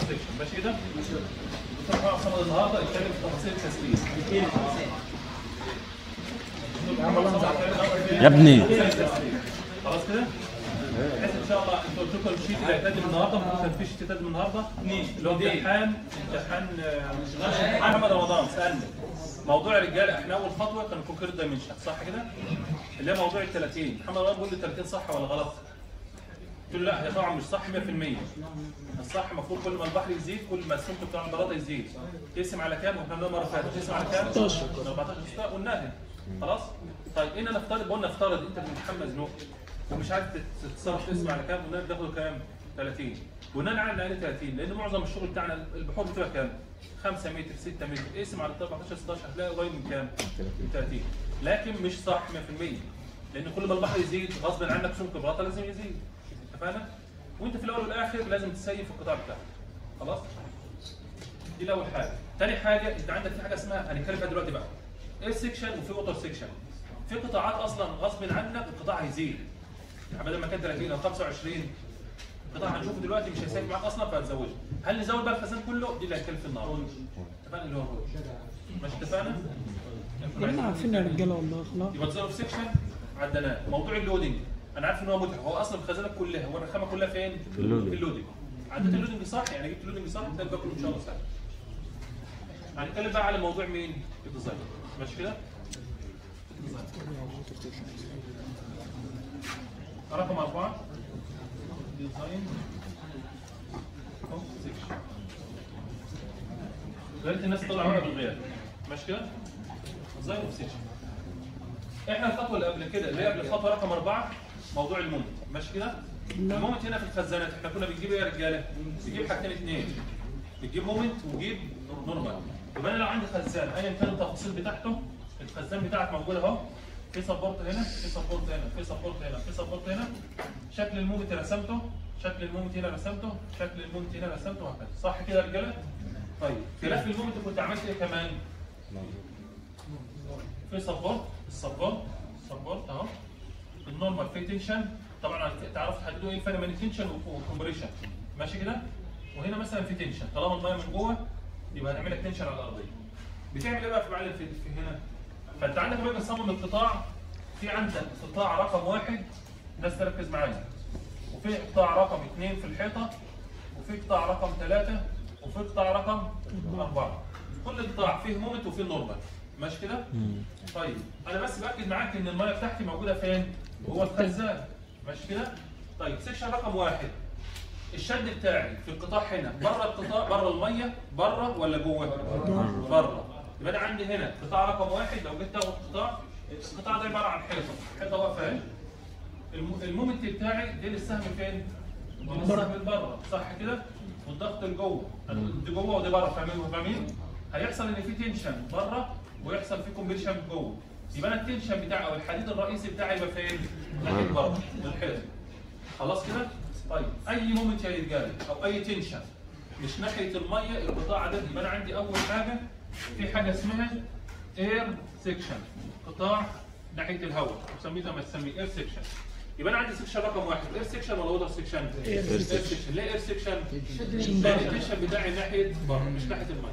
سيكشن ماشي كده؟ دكتور محمد صمد النهارده يتكلم في تفاصيل التسليم يا ابني خلاص كده؟ بحيث ان شاء الله انتوا قلت لكم الشيت اللي هيتقدم النهارده ممكن كان في شيت يتقدم النهارده اللي هو امتحان امتحان آه، محمد رمضان سالني موضوع الرجاله احنا اول خطوه كان كونكريت دايمنشن صح كده؟ اللي هي موضوع ال 30 محمد رمضان بيقول لي 30 صح ولا غلط؟ قلت له لا هي طبعا مش صح 100% الصح المفروض كل ما البحر يزيد كل ما السمك بتاع البلاطه يزيد تقسم على كام واحنا قلنا مره فاتت تقسم على كام 14 14 6 قلناها خلاص طيب ان نفترض قلنا افترض انت في امتحان مزنوق ومش عارف تت- تتصرف تقسم على كام قلنا بتاخده كام 30 بناء على ان 30 لان معظم الشغل بتاعنا البحور بتبقى كام 5 متر 6 متر اقسم على 14 16 هتلاقي قريب من كام من 30 لكن مش صح 100% لان كل ما البحر يزيد غصب عنك سمك البلاطه لازم يزيد اتفقنا وانت في الاول والاخر لازم تسيف القطاع بتاعك خلاص دي الاول حاجه تاني حاجه انت عندك في حاجه اسمها هنتكلم فيها دلوقتي بقى ايه سيكشن وفي ووتر سيكشن في قطاعات اصلا غصب عنك القطاع هيزيد يعني بدل ما كان 30 او 25 القطاع هنشوفه دلوقتي مش هيساعد معاك اصلا فهتزوده هل نزود بقى الخزان كله دي اللي هتكلف النهارده اتفقنا اللي هو الروج ماشي اتفقنا كلنا عارفين يا رجاله والله خلاص يبقى تزود في سيكشن عدناه موضوع اللودنج انا عارف ان هو متعب هو اصلا الخزانه كلها هو الرخامه كلها فين؟ في اللودنج. اللودنج عديت اللودنج صح يعني جبت اللودنج صح تلاقي الباقي كله ان شاء الله سهل هنتكلم بقى على موضوع مين؟ الديزاين ماشي كده؟ الديزاين. رقم أربعة ديزاين أوف سيكشن يا ريت الناس تطلع ورقة بالغياب ماشي كده؟ ديزاين أوف سيكشن احنا الخطوه اللي قبل كده اللي هي قبل الخطوه رقم اربعه موضوع المومنت ماشي كده؟ المومنت هنا في الخزانات احنا كنا بنجيب ايه يا رجاله؟ بنجيب حاجتين اثنين بتجيب مومنت وتجيب نورمال يبقى انا لو عندي خزان ايا كان التفاصيل بتاعته الخزان بتاعك موجود اهو في سبورت هنا في سبورت هنا في سبورت هنا في سبورت هنا شكل المومنت رسمته شكل المومنت هنا رسمته شكل المومنت هنا رسمته وهكذا صح كده يا رجاله؟ طيب خلاف المومنت كنت عملت ايه كمان؟ في سبورت السبورت سبورت اهو النورمال في تنشن طبعا تعرفوا تحددوا ايه الفرق بين التنشن والكمبريشن ماشي كده وهنا مثلا في تنشن طالما الميه من جوه يبقى هنعمل لك تنشن على الارضيه بتعمل ايه بقى في معلم في, في هنا فانت عندك لما تصمم القطاع في عندك قطاع رقم واحد الناس تركز معايا وفي قطاع رقم اثنين في الحيطه وفي قطاع رقم ثلاثه وفي قطاع رقم اربعه كل قطاع فيه مومنت وفيه نورمال ماشي كده؟ طيب انا بس باكد معاك ان الميه بتاعتي موجوده فين؟ جوه الخزان ماشي كده؟ طيب سيكشن رقم واحد الشد بتاعي في القطاع هنا بره القطاع بره الميه بره ولا جوه؟ بره يبقى انا عندي هنا قطاع رقم واحد لو جيت تاخد قطاع القطاع ده عباره عن حيطه حيطه واقفه اهي الم- المومنت بتاعي دي للسهم فين؟ دي للسهم من بره صح كده؟ والضغط لجوه دي جوه ودي بره فاهمين فاهمين؟ هيحصل ان في تنشن بره ويحصل في كومبريشن جوه يبقى انا التنشن بتاعي او الحديد الرئيسي بتاعي يبقى فين؟ ناحيه بره من الحيطه خلاص كده؟ طيب اي مومنت يا رجاله او اي تنشن مش ناحيه الميه القطاع ده يبقى انا عندي اول حاجه في حاجه اسمها اير سيكشن قطاع ناحيه الهواء بسميه زي ما تسميه اير سيكشن يبقى انا عندي سيكشن رقم واحد اير سيكشن ولا ووتر سيكشن؟ اير سيكشن ليه اير سيكشن؟ لان التنشن بتاعي ناحيه بره مش ناحيه الميه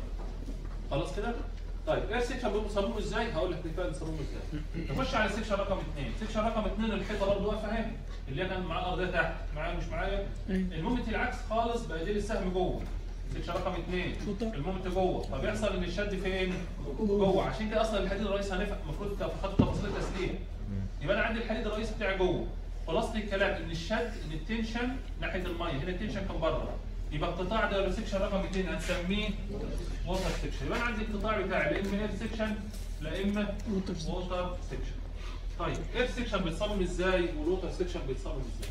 خلاص كده؟ طيب ايه السكشن بيصمموه ازاي؟ هقول لك بالفعل بيصمموه ازاي. نخش على السكشن رقم اثنين، سكشن رقم اثنين الحيطه برضه واقفه اهي اللي هي كان معاها الارضيه تحت، معايا مش معايا؟ المومنت العكس خالص بقى دي السهم جوه. سكشن رقم اثنين المومنت جوه، فبيحصل ان الشد فين؟ جوه، عشان كده اصلا الحديد الرئيسي هنفهم المفروض في خطوه تفاصيل التسليم. يبقى انا عندي الحديد الرئيسي بتاعي جوه. خلاصه الكلام ان الشد ان التنشن ناحيه الميه، هنا التنشن كان بره. يبقى القطاع ده السكشن رقم اثنين هنسميه ووتر سيكشن يبقى انا عندي القطاع بتاعي لا اما اير سيكشن لا اما Water ووتر سيكشن طيب اير سيكشن بيتصمم ازاي والووتر سيكشن بيتصمم ازاي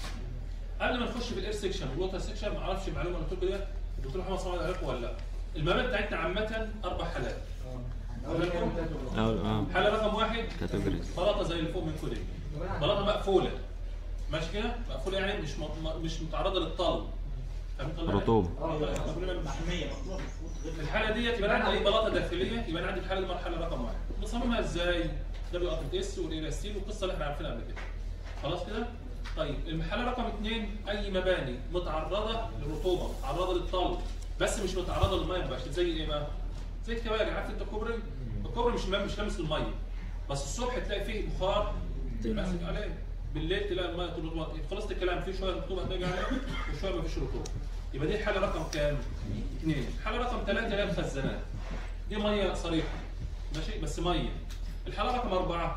قبل ما نخش في الاير سيكشن والووتر سيكشن ما اعرفش المعلومه اللي قلت لكم دي الدكتور محمد صالح قال لكم ولا لا المبادئ بتاعتنا عامه اربع حالات أقول لكم أول اه حاله رقم واحد كاتيجوريز بلاطه زي اللي فوق منكم دي بلاطه مقفوله ماشي كده مقفوله يعني مش م- مش متعرضه للطل فاهم طل يعني؟ رطوبة. مقفولة من- في الحاله ديت يبقى انا عندي اي بلاطه داخليه يبقى انا عندي الحاله دي مرحله رقم واحد بصممها ازاي؟ دبليو ار اس والايلاستين والقصه اللي احنا عارفينها قبل كده خلاص كده؟ طيب الحاله رقم اثنين اي مباني متعرضه للرطوبه متعرضه للطل بس مش متعرضه للميه مباشره زي ايه بقى؟ زي الكباري عارف انت الكوبري؟ الكوبري مش مش لامس الميه بس الصبح تلاقي فيه بخار ماسك عليه بالليل تلاقي الميه طول الوقت خلصت الكلام في شويه رطوبه هتلاقي عليه وشويه ما فيش رطوبه يبقى دي الحاله رقم كام؟ اثنين الحاله رقم ثلاثه هي الخزانات دي ميه صريحه ماشي بس ميه الحاله رقم اربعه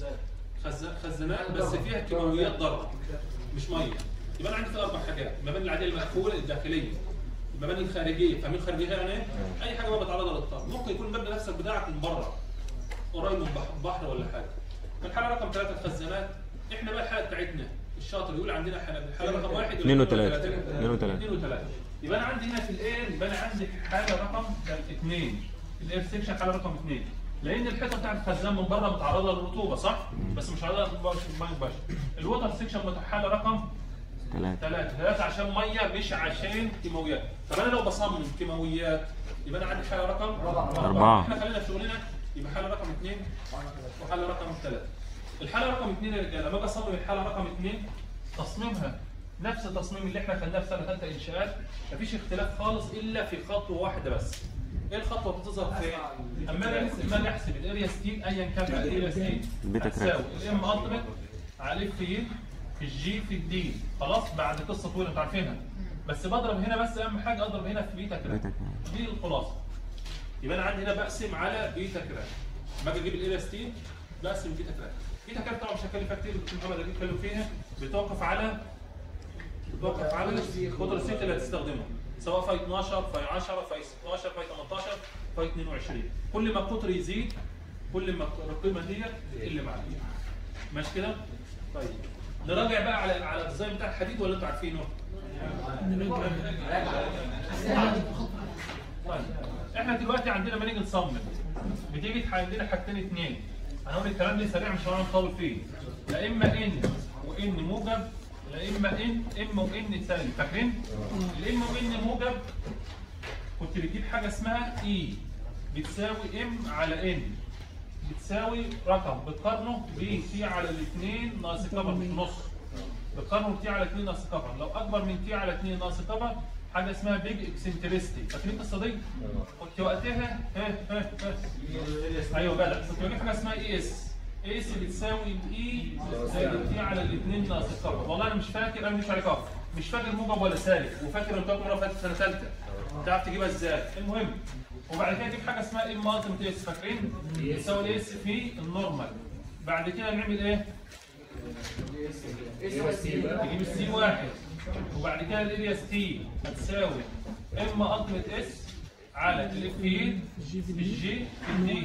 خز- خزانات بس فيها كيماويات ضاره مش ميه يبقى انا عندي في اربع حاجات المباني العاديه المقفوله الداخليه المباني الخارجيه فاهمين الخارجيه يعني ايه؟ اي حاجه بقى متعرضه للطاقه ممكن يكون المبنى نفسك بتاعك من بره قريب من بحر, بحر ولا حاجه الحاله رقم ثلاثه الخزانات احنا بقى الحاله بتاعتنا الشاطر يقول عندنا حاله الحاله رقم واحد ولا اتنين ولا وتلاتة. تلاتة؟ اتنين وتلاتة. اتنين وثلاثه يبقى انا عندي هنا في الاير يبقى انا عندي حاله رقم اثنين الاير سكشن حاله رقم اثنين لان الحيطه بتاعت الخزان من بره متعرضه للرطوبه صح؟ بس مش عرضه للميه مباشره الوتر سكشن حاله رقم ثلاثة ثلاثة ثلاثة عشان مية مش عشان كيماويات طب أنا لو بصمم كيماويات يبقى أنا عندي حالة رقم أربعة. إحنا خلينا في شغلنا يبقى حالة رقم اثنين وحالة رقم ثلاثة الحالة رقم اثنين يا رجالة لما أجي أصمم الحالة رقم اثنين تصميمها نفس التصميم اللي احنا خدناه في سنة ثالثة إنشاءات مفيش اختلاف خالص إلا في خطوة واحدة بس ايه الخطوه اللي بتظهر فين؟ اما انا اما انا احسب الاريا ستيل ايا كان بقى الاريا ستيل البيتا هتساوي كراك. الام التيميت على الاف في في الجي في الدي خلاص بعد قصه طويله انتوا عارفينها بس بضرب هنا بس اهم حاجه اضرب هنا في بيتا كراك بيتا كراك. دي الخلاصه يبقى انا عندي هنا بقسم على بيتا كراك لما اجي اجيب الاريا ستيل بقسم بيتا كراك بيتا كراك طبعا مش هتكلم كتير الدكتور محمد اكيد اتكلم فيها بتوقف على بتوقف على قدر الست اللي هتستخدمه سواء فاي 12 فاي 10 فاي 16 فاي 18 فاي 22 كل ما القطر يزيد كل ما القيمه دي تقل معاك ماشي كده؟ طيب نراجع بقى على على الديزاين بتاع الحديد ولا انتوا عارفينه؟ طيب احنا دلوقتي عندنا لما نيجي نصمم بتيجي عندنا حاجتين اثنين هنقول الكلام ده سريع مش هنقعد نطول فيه لا اما ان وان موجب لا اما ان ام وان سالب فاكرين؟ الام وان موجب كنت بتجيب حاجه اسمها اي بتساوي ام على ان بتساوي رقم بتقارنه ب تي على الاثنين ناقص كفر مش نص بتقارنه تي على 2 ناقص كفر لو اكبر من تي على 2 ناقص كفر حاجه اسمها بيج اكسنتريستي فاكرين القصه دي؟ كنت وقتها ها ها ها ايوه جدع كنت بجيب حاجه اسمها اي اس اي اس بتساوي الاي زائد تي على الاثنين ناقص الكفر والله انا مش فاكر انا مش على كفر مش فاكر موجب ولا سالب وفاكر ان مره فاتت سنه ثالثه تعرف تجيبها ازاي المهم وبعد كده اجيب حاجه اسمها ام التيمت اس فاكرين؟ بتساوي الاس في النورمال بعد كده نعمل ايه؟ نجيب السي واحد وبعد كده الاريا تي هتساوي ام التيمت اس على الاف في الجي في الدي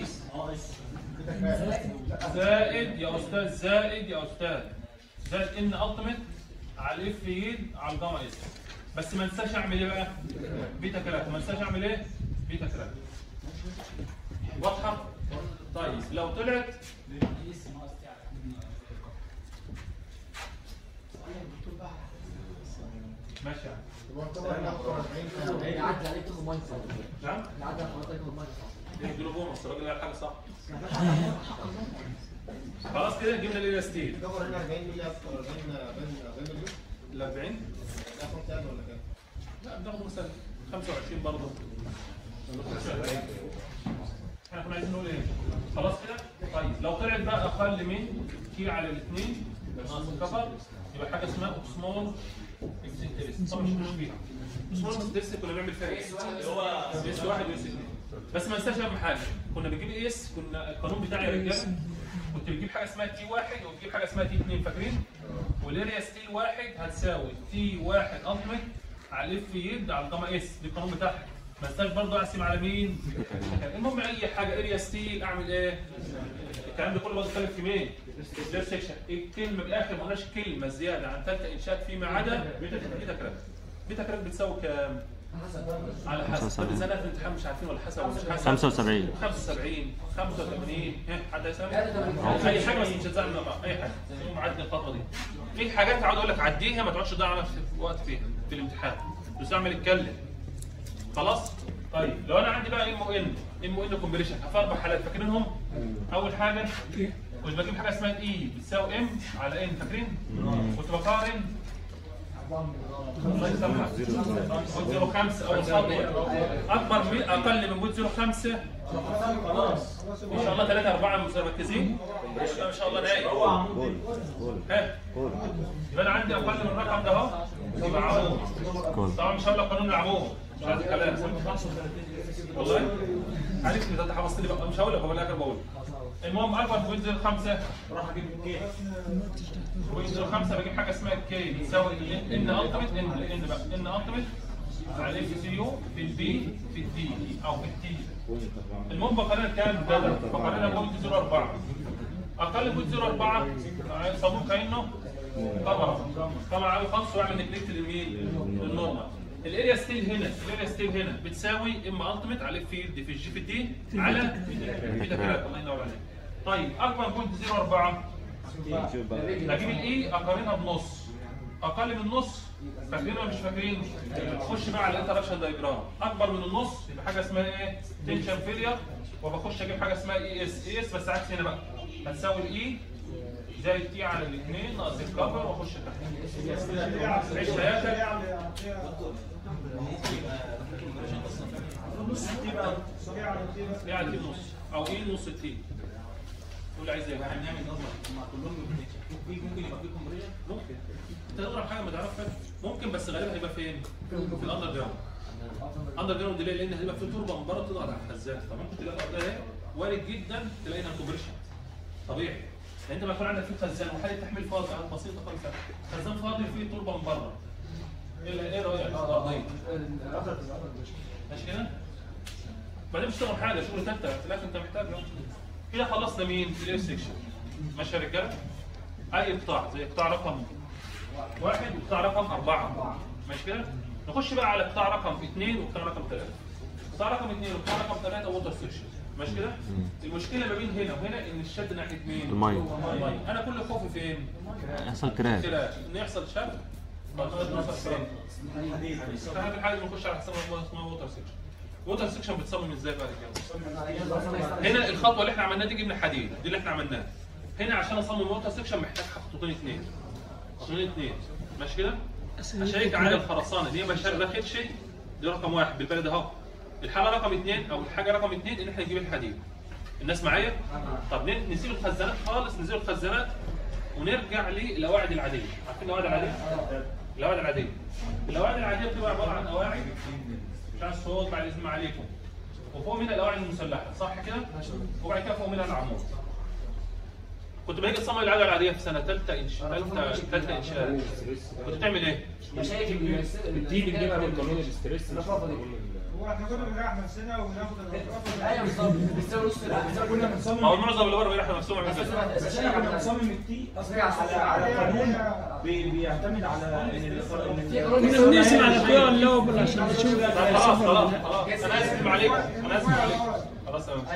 زائد يا استاذ زائد يا استاذ زائد ان التيمت على الاف في على الجاما اس بس ما انساش اعمل ايه بقى؟ بيتا كراك ما انساش اعمل ايه؟ بيتا كراك واضحه؟ طيب لو طلعت ماشي يا عم. يعدي عليك تاخد ميه نعم؟ يعدي على حضرتك تاخد ميه يديله بونص الراجل قال حاجه صح خلاص كده جبنا الاريا ستيل كفر هنا 40 ملي اكتر بين بين بين اليوم ال 40 ياخد كام ولا كام؟ لا بناخد مثلا 25 برضه احنا كنا عايزين نقول ايه؟ خلاص كده؟ طيب لو طلعت بقى اقل من كي على الاثنين ناقص الكفر يبقى حاجه اسمها اوكسمول اكسنتريس طبعا مش مش فيها اوكسمول اكسنتريس كنا بنعمل فيها ايه؟ اللي هو اس واحد واس اثنين بس ما ننساش اهم حاجه كنا بنجيب اس كنا القانون بتاعي يا رجاله كنت بتجيب حاجه اسمها تي واحد وتجيب حاجه اسمها تي اثنين فاكرين؟ والاريا ستيل واحد هتساوي تي واحد التيمت على الاف يد على الجاما اس دي القانون بتاعها ما انساش برضه اقسم على مين؟ المهم اي حاجه اريا ستيل اعمل ايه؟ الكلام ده كله برضه اتكلم في مين؟ سلير سيكشن الكلمه بالاخر ما قلناش كلمه زياده عن ثالثه انشاء فيما عدا بيتا كراك بيتا كراك بتساوي كام؟ على حسب كل سنه في الامتحان مش عارفين ولا حسب ولا مش حسب 75 75 85 ها حد هيسمع اي حاجه بس مش هتزعل من بعض اي حاجه المهم عدي الخطوه دي في حاجات هقعد اقول لك عديها ما تقعدش تضيع نفسك وقت فيها في الامتحان بس اعمل اتكلم خلاص طيب لو انا عندي بقى ام او ان ام او ان كومبريشن في اربع حالات فاكرينهم اول حاجه كنت بجيب حاجه اسمها اي بتساوي ام على ان فاكرين؟ كنت بقارن الله يسامحك بوت 05 او صادق اكبر من اقل من بوت 05 ان شاء الله 3 4 مركزين يبقى ان شاء الله نهائي ها يبقى انا عندي اقل من الرقم ده اهو يبقى عمود طبعا مش هقول لك قانون العمود مش عايز كلام والله عارف ان انت حفظت لي بقى مش هقول لك هو الاخر بقول المهم اكبر من بوينت 05 راح اجيب الكي بوينت 05 بجيب حاجه اسمها الكي بتساوي ان التمت ان ان بقى ان التمت على اف سي يو في البي في الدي او في التي المهم بقارنها كام بدل بقارنها بوينت 04 اقل بوينت 04 صابون كانه كاميرا كاميرا عالي خالص واعمل نجلكت للمين؟ للنورمال الاريا ستيل هنا الاريا ستيل هنا بتساوي ام التيميت على فيلد في الجي في الدي على في تكرات الله ينور عليك طيب اكبر بوينت 04 اجيب الاي اقارنها بنص اقل من نص فاكرين ولا مش فاكرين؟ خش بقى على الانتراكشن دايجرام اكبر من النص يبقى حاجه اسمها ايه؟ تنشن فيلير وبخش اجيب حاجه اسمها اي اس اي اس بس عكس هنا بقى هتساوي الاي زائد تي على الاثنين ناقص الكفر واخش تحت عيش حياتك يعني تي نص او ايه نص التي تقول عايز ايه؟ هنعمل نظر مع كلهم ممكن يبقى في كومبريشن ممكن انت تضرب حاجه ما تعرفها ممكن بس غالبا هيبقى فين؟ في الاندر جراوند اندر جراوند ليه؟ لان هيبقى في تربه من بره تضغط على الخزان فممكن تلاقي الارض اهي وارد جدا تلاقي هنا كومبريشن طبيعي لان انت ما يكون عندك في خزان وحاله تحميل فاضي عدد بسيطه خالص خزان فاضي فيه تربه من بره ايه ايه رايك في الارضيه؟ ماشي كده؟ بعدين مش تشتغل حاجه شغل تالته في الاخر انت محتاجه كده خلصنا مين؟ الاير سكشن ماشي يا رجاله؟ اي قطاع زي قطاع رقم واحد وقطاع رقم اربعه ماشي كده؟ نخش بقى على قطاع رقم اثنين وقطاع رقم ثلاثه قطاع رقم اثنين وقطاع رقم ثلاثه ووتر سكشن ماشي كده؟ المشكله ما بين هنا وهنا ان الشد ناحيه مين؟ المية. المية. انا كل خوفي فين؟ يحصل كراش كده ان يحصل شد منطقه نوصل فين؟ فهذه الحاجه بنخش على حساب اسمها ووتر سكشن ووتر سكشن بتصمم ازاي بعد كده؟ هنا الخطوه اللي احنا عملناها دي جبنا حديد دي اللي احنا عملناها هنا عشان اصمم ووتر سكشن محتاج خطوتين اثنين خطوتين اثنين ماشي كده؟ اشيك على الخرسانه دي ما داخل شيء دي رقم واحد بالبلد اهو الحاله رقم اثنين او الحاجه رقم اثنين ان احنا نجيب الحديد الناس معايا؟ طب ن- نسيب الخزانات خالص نسيب الخزانات ونرجع للقواعد العاديه عارفين القواعد العاديه؟ القواعد العاديه القواعد العاديه بتبقى عباره عن قواعد مش عايز صوت بعد اذن عليكم وفوق منها القواعد المسلحه صح كده؟ وبعد كده فوق منها العمود كنت باجي اصمم القاعده العاديه في سنه ثالثه انش ثالثه ثالثه انشاء كنت بتعمل ايه؟ مشايخ دي بنجيبها من قانون الاستريس مش الرفرفه دي هو احنا كنا بنريح نفسنا وناخد الرفرفه ايوه بالظبط بيستوي نص كنا ما هو بنصمم المعظم اللي بره بيريحوا نفسهم يعملوا بس كده بس احنا كنا بنصمم التي اصلا على على قانون بي- بيعتمد على ان ال- في ان قانون كنا بنقسم على اخويا اللوبل عشان نشوف طب خلاص خلاص خلاص انا اسف عليكم انا اسف عليكم خلاص تمام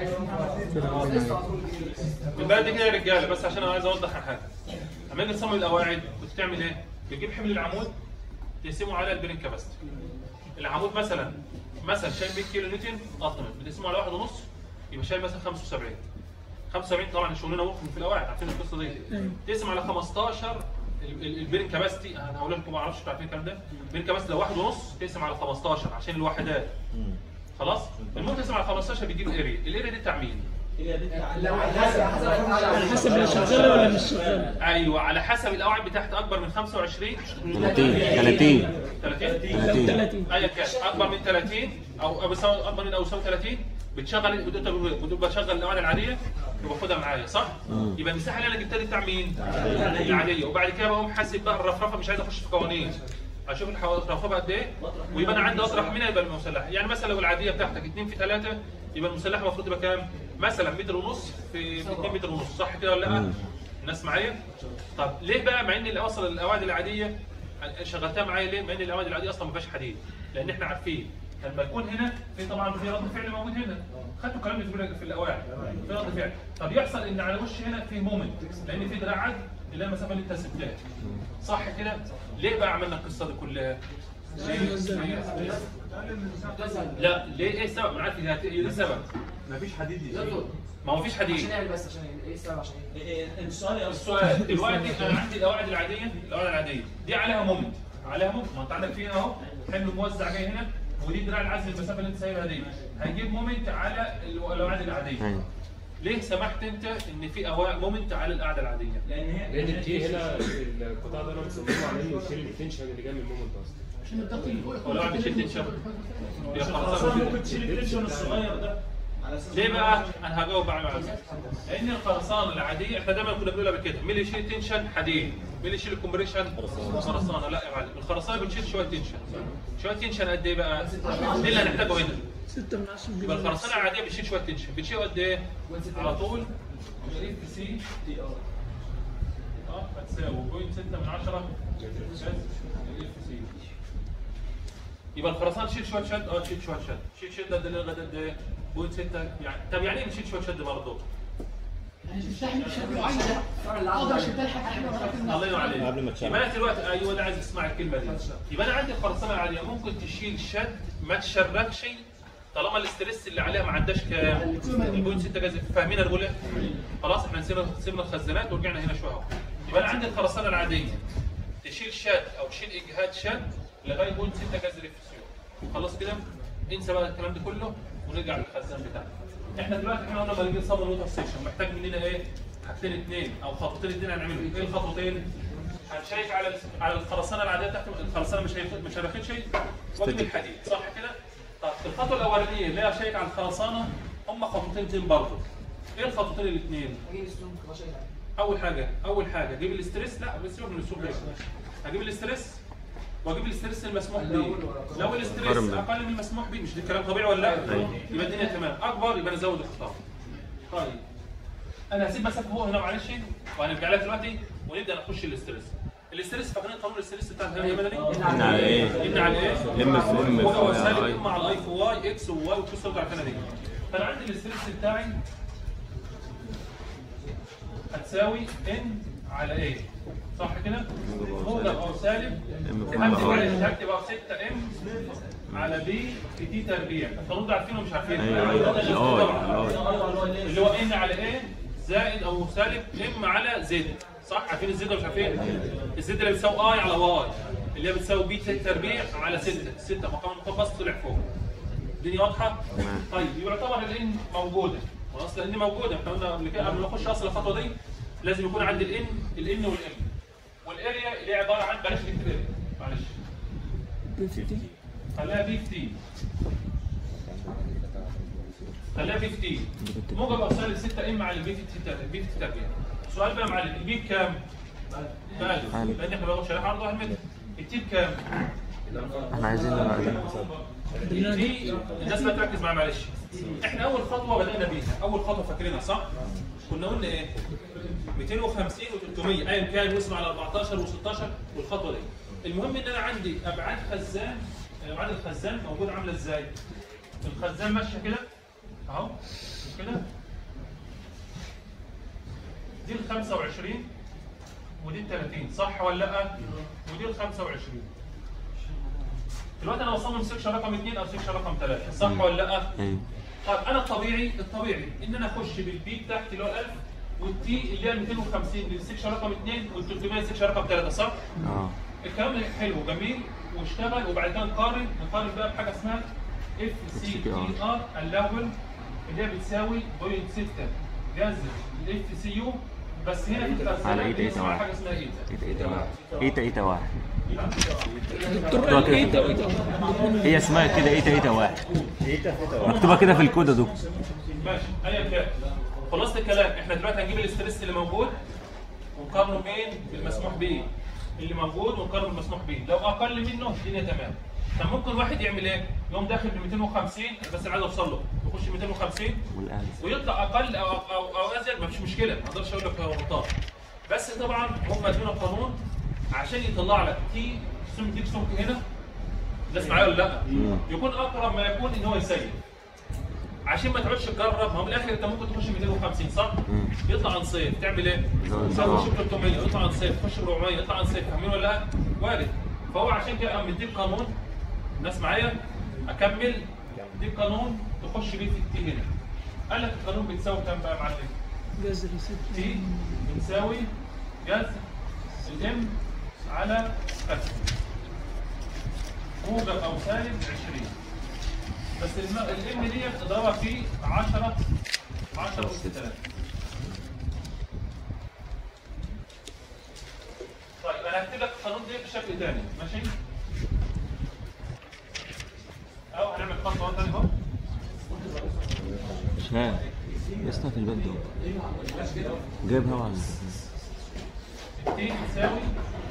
من بعد كده يا رجاله بس عشان انا عايز اوضح عن حاجه لما نيجي تصمم القواعد كنت تعمل ايه؟ بتجيب حمل العمود تقسمه على البرين كاباستي العمود مثلا مثلا شايل 100 كيلو نيوتن التمت بتقسمه على واحد ونص يبقى شايل مثلا 75 75 طبعا شغلنا ممكن في القواعد عارفين القصه دي تقسم على 15 ال- ال- البرين كاباستي انا هقول لكم ما اعرفش انتوا عارفين الكلام ده البرين كاباستي لو واحد ونص تقسم على 15 عشان الوحدات خلاص المهم تقسم على 15 بيجيب اريا الاريا دي بتاع مين؟ لو حسب حسب على حسب هي شغاله ولا مش شغاله ايوه على حسب القواعد بتاعت اكبر من 25 30 30 30 30 30 ايا كان اكبر من 30 او أو بيساوي اكبر من او يساوي 30 بتشغل بتبقى- بتبقى بشغل القواعد العاديه وباخدها معايا صح؟ يبقى المساحه اللي انا جبتها دي بتاع مين؟ العاديه وبعد كده بقوم حاسب بقى الرفرفه مش عايز اخش في قوانين اشوف الح- الرفرفه قد ايه ويبقى انا عندي اطرح منها يبقى المسلحه يعني مثلا لو العاديه بتاعتك 2 في 3 يبقى المسلحه المفروض تبقى كام؟ مثلا متر ونص في 2 متر ونص صح كده ولا لا؟ الناس معايا؟ طب ليه بقى مع ان اللي اوصل القواعد العاديه شغلتها معايا ليه؟ مع ان القواعد العاديه اصلا ما فيهاش حديد لان احنا عارفين لما يكون هنا في طبعا في رد فعل موجود هنا خدتوا الكلام اللي في- في القواعد في رد فعل طب يحصل ان على وش هنا في مومنت لان في دراع عد اللي هي مسافه للتثبيتات صح كده؟ ليه بقى عملنا القصه دي كلها؟ ليه؟ لا ليه ايه السبب؟ انا عارف ان هي دي السبب مفيش حديد دكتور ما هو فيش حديد عشان يعمل بس عشان ايه السبب عشان ايه؟ السؤال يا السؤال دلوقتي انا عندي القواعد العاديه القواعد العاديه دي عليها مومنت عليها مومنت ما انت عندك فيها اهو حمل موزع جاي هنا ودي دراع العزل المسافه اللي انت سايبها دي هنجيب مومنت على القواعد العاديه ايوه ليه سمحت انت ان في أوا- مومنت على القاعده العاديه لان هي لان التي هنا القطاع ده انا مصممه على انه يشيل التنشن اللي جاي من المومنت اصلا ولو عم بتشد تنشن هي خلاص خلاص ممكن تشيل التنشن الصغير ده على اساس ليه بقى؟ انا هجاوب على المعلومة. لان الخرسانه العاديه احنا دايما كنا بنقولها قبل كده مين اللي يشيل تنشن حديد مين اللي يشيل الكومبريشن خرسانه لا يا معلم الخرسانه بتشيل شويه تنشن شويه تنشن قد ايه بقى؟ دي اللي هنحتاجه هنا ستة من عشرة يبقى الخرسانه العاديه بتشيل شويه تنشن بتشيل قد ايه؟ على طول اف سي تي ار اه هتساوي بوينت 6 من 10 اف سي يبقى الخرسانه تشيل شويه شد اه تشيل شويه شد تشيل شد قد ايه قد ايه؟ بوينت 6 يعني طب يعني ايه بتشيل شويه شد برضه؟ اقدر اشدها لحد حاجه الله ينور عليك قبل ما تشرح. يبقى انا دلوقتي ايوه انا عايز اسمع الكلمه دي يبقى انا عندي الخرسانه العاديه ممكن تشيل شد ما تشرخش طالما الاسترس اللي عليها ما عداش كام البوينت 6 جاز فاهمين انا بقول ايه خلاص احنا نسينا سيبنا الخزانات ورجعنا هنا شويه اهو يبقى انا عندي الخرسانه العاديه تشيل شد او تشيل اجهاد شد لغايه بوينت 6 جاز ريفسيون خلاص كده انسى بقى الكلام ده كله ونرجع للخزان بتاعنا احنا دلوقتي احنا قلنا لما نيجي نصمم الوتر ستيشن محتاج مننا ايه حاجتين اثنين او خطوتين اثنين هنعملهم ايه الخطوتين هنشيك على على الخرسانه العاديه بتاعت الخرسانه مش هياخد مش هياخد شيء واجيب الحديد صح كده طب الخطوه الاولانيه اللي هي اشيك على الخرسانه هم خطوتين اثنين برضه ايه الخطوتين الاثنين اجيب السلوك خلاص ايه اول حاجه اول حاجه اجيب الاستريس لا بس سيبك من السوق ده هجيب الاستريس واجيب الاستريس المسموح به لو الاستريس قارن بين. اقل من المسموح به مش ده كلام طبيعي ولا لا يبقى الدنيا تمام اكبر يبقى نزود الخطاب طيب انا هسيب مسافه فوق هنا معلش وهنرجع لها دلوقتي ونبدا نخش الاستريس الاستريس فاكرين قانون الاستريس بتاع الهيئه المدني إن على إيه؟ ان على ايه إم في إم في هو سالب آي. ام على الاي في واي اكس وواي والقصه بتاع الكلام دي فانا عندي الاستريس بتاعي هتساوي ان على ايه صح كده موجب او سالب M في M هكتب آي. على- هكتب اهو 6 ام على بي في تي تربيع القانون ده عارفينه مش عارفينه أيوة، الآي، طبعاً. الآي. اللي هو ان على ايه زائد او سالب ام على زد صح عارفين الزد ولا مش عارفين الزد اللي بتساوي اي على واي اللي هي بتساوي بي تي تربيع على 6 6 مقام مقام طلع فوق الدنيا واضحه تمام. طيب يعتبر الان موجوده واصل الان موجوده احنا قلنا قبل كده قبل ما اخش اصل الخطوه دي لازم يكون عندي الان الان والام والاريا اللي هي عباره عن بلاش نكتب اريا معلش خليها بي في تي خليها بي في تي موجب او سالب 6 ام على البي في تي البي في تي تربيع السؤال بقى يا معلم البي بكام؟ بألف ألف. لان احنا بناخد شريحه عرض واحد متر التي بكام؟ احنا عايزين نبقى دي الناس بقى تركز معايا معلش احنا اول خطوه بدانا بيها اول خطوه فاكرينها صح كنا قلنا ايه 250 و300 ايا كان واسم على 14 و16 والخطوه دي المهم ان انا عندي ابعاد خزان ابعاد الخزان موجوده عامله ازاي الخزان ماشيه كده اهو كده دي ال 25 ودي ال 30 صح ولا لا ودي ال 25 دلوقتي انا بصمم سكشن رقم 2 او سكشن رقم 3 صح ولا لا؟ ايوه طيب انا الطبيعي الطبيعي ان انا اخش بالبي بتاعتي اللي هو 1000 والتي اللي هي 250 للسكشن رقم 2 وال 300 سكشن رقم 3 صح؟ اه الكلام ده حلو جميل واشتغل وبعد كده نقارن نقارن بقى بحاجه اسمها اف سي تي ار الاول اللي هي بتساوي 0.6 جذر الاف سي يو بس هنا في الخزانات على إيد إيه اسمها واحد. حاجه اسمها ايتا ايتا ايتا واحد ايتا ايتا واحد دكتور قال ايه ده وايه ده هي اسمها كده ايتا ايتا واحد مكتوبه كده في الكود يا دكتور ماشي ايا كان خلاصه الكلام احنا دلوقتي هنجيب الاستريس اللي موجود ونقارنه بين بالمسموح به اللي موجود ونقارنه بالمسموح به لو اقل منه الدنيا تمام طب ممكن واحد يعمل ايه؟ يقوم داخل ب 250 بس انا عايز اوصل له يخش 250 والآن ويطلع اقل او او او ازيد مفيش مشكله ما اقدرش اقول لك هو غلطان بس طبعا هم ادونا قانون عشان يطلع لك تي سمك ديك سمك هنا الناس معايا ولا لا؟ يكون اقرب ما يكون ان هو يسيب عشان ما تقعدش تجرب ما هو من الاخر انت ممكن تخش 250 صح؟ يطلع عن صيف تعمل ايه؟ زود تسوي زود. شيب 300 يطلع عن صيف تخش 400 يطلع عن صيف فاهمين ولا لا؟ وارد فهو عشان كده قام مديك قانون الناس معايا اكمل دي قانون تخش بيه في التي هنا قال لك القانون بتساوي كام بقى يا معلم؟ جذر ستة تي بتساوي جذر الام على كسر موجب او سالب 20 بس الام ديت اضربها في 10 10 اس 3 طيب انا هكتب لك القانون ده بشكل تاني ماشي؟ او هنعمل خطوه تاني اهو مش عارف يسطا في الباب ده جايب هوا عندك تي تساوي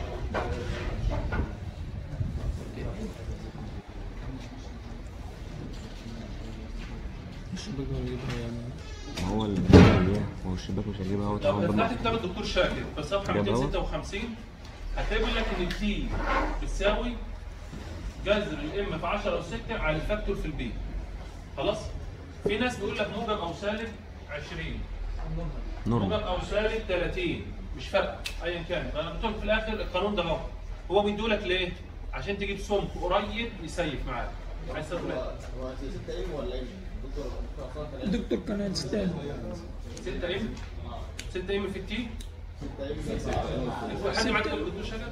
الشبكة هيجيبها يعني ما هو اللي هو هو الشباك مش هيجيبها هوا لو طبعا فتحت بما- كتاب الدكتور شاكر في صفحه جاب هوا؟ 256 هتلاقي بيقول لك ان تي بتساوي جذر الام في 10 اس 6 على الفاكتور في البي خلاص في ناس بيقول لك موجب او سالب 20 موجب نورمال او سالب 30 مش فارقه ايا كان انا قلت لك في الاخر القانون ده اهو هو بيدولك ليه؟ عشان تجيب سمك قريب يسيف معاك عايز تقول إيه؟ هو 6 ام ولا ام؟ دكتور دكتور أصلاً كان الدكتور كان هيستاهل 6 ام 6 ام في التي 6 ام حد معاك كتاب الدكتور شاكر؟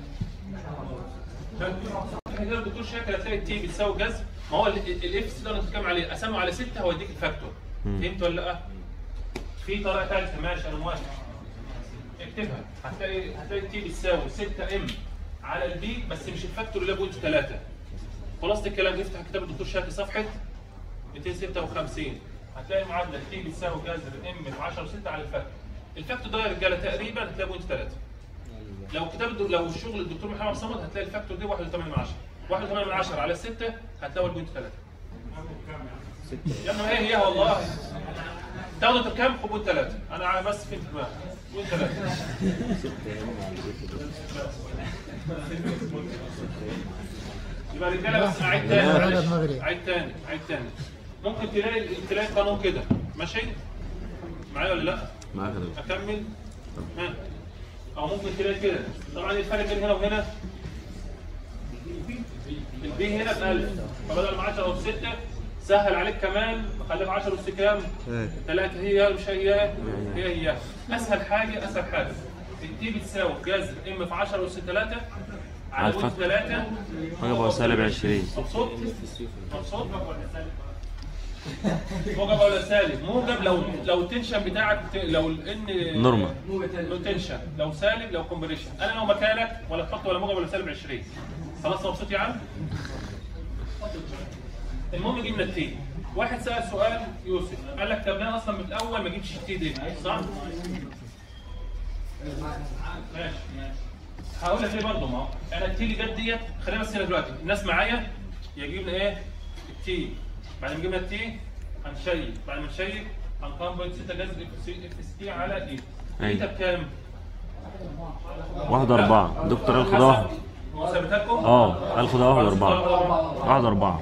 كتاب الدكتور شاكر هتلاقي التي بتساوي جذر ما هو الاف سي ده انا بتكلم عليه اسمه على 6 هوديك الفاكتور مم. فهمت ولا لا؟ في طريقه ثالثه ماشي انا موافق اكتبها هتلاقي هتلاقي التي بتساوي 6 ام على البي بس مش الفاكتور اللي هو بوينت 3 خلاصه الكلام افتح كتاب الدكتور شاكر صفحه 256 هتلاقي معادله تي بتساوي جذر ام في 10 6 على الفاكتور الفاكتور ده يا رجاله تقريبا هتلاقي بوينت 3 لو كتاب الدو... لو الشغل الدكتور محمد صمد هتلاقي الفاكتور ده 1.8 من 10 1.8 من 10 على 6 هتلاقي البوينت 3 يا ابني هي هي والله تاخدوا انت بكام؟ بوينت 3 انا ع- بس فهمت دماغي بوينت 3 يبقى رجاله بس اعيد تاني اعيد تاني اعيد تاني ممكن تلاقي تلاقي قانون كده ماشي معايا ولا لا؟ معاك يا دكتور اكمل ها او ممكن تلاقي كده طبعا الفرق بين هنا وهنا البي هنا ب 1000 فبدل ما 10 او 6 سهل عليك كمان خليها 10 اس كام؟ إيه. 3 هي مش هي هي هي اسهل حاجه اسهل حاجه التي بتساوي جذر ام في 10 اس 3 على على بوينت الفك. 3 موجب او سالب 20 مبسوط؟ مبسوط؟ موجب ولا سالب؟ موجب لو لو التنشن بتاعك بت- لو الان نورمال. لو تنشن لو سالب لو كومبريشن انا لو مكانك ولا تحط ولا موجب ولا سالب 20 خلاص مبسوط يا عم؟ المهم جبنا التي واحد سأل سؤال يوسف قال لك طب انا اصلا من الاول ما جبتش التي دي صح؟ ماشي هقول لك ليه برضه ما هو انا التي اللي جت ديت خلينا بس هنا دلوقتي الناس معايا يجيب لنا ايه؟ التي بعد ما جبنا التي هنشيك بعد ما نشيك هنقام بوينت 6 جذر اف سي اف اس تي على ايه؟ أيوة. ايتا بكام؟ واحد أربعة دكتور قال خدها واحد هو ثابتها لكم؟ اه قال خدها واحد أربعة واحد أربعة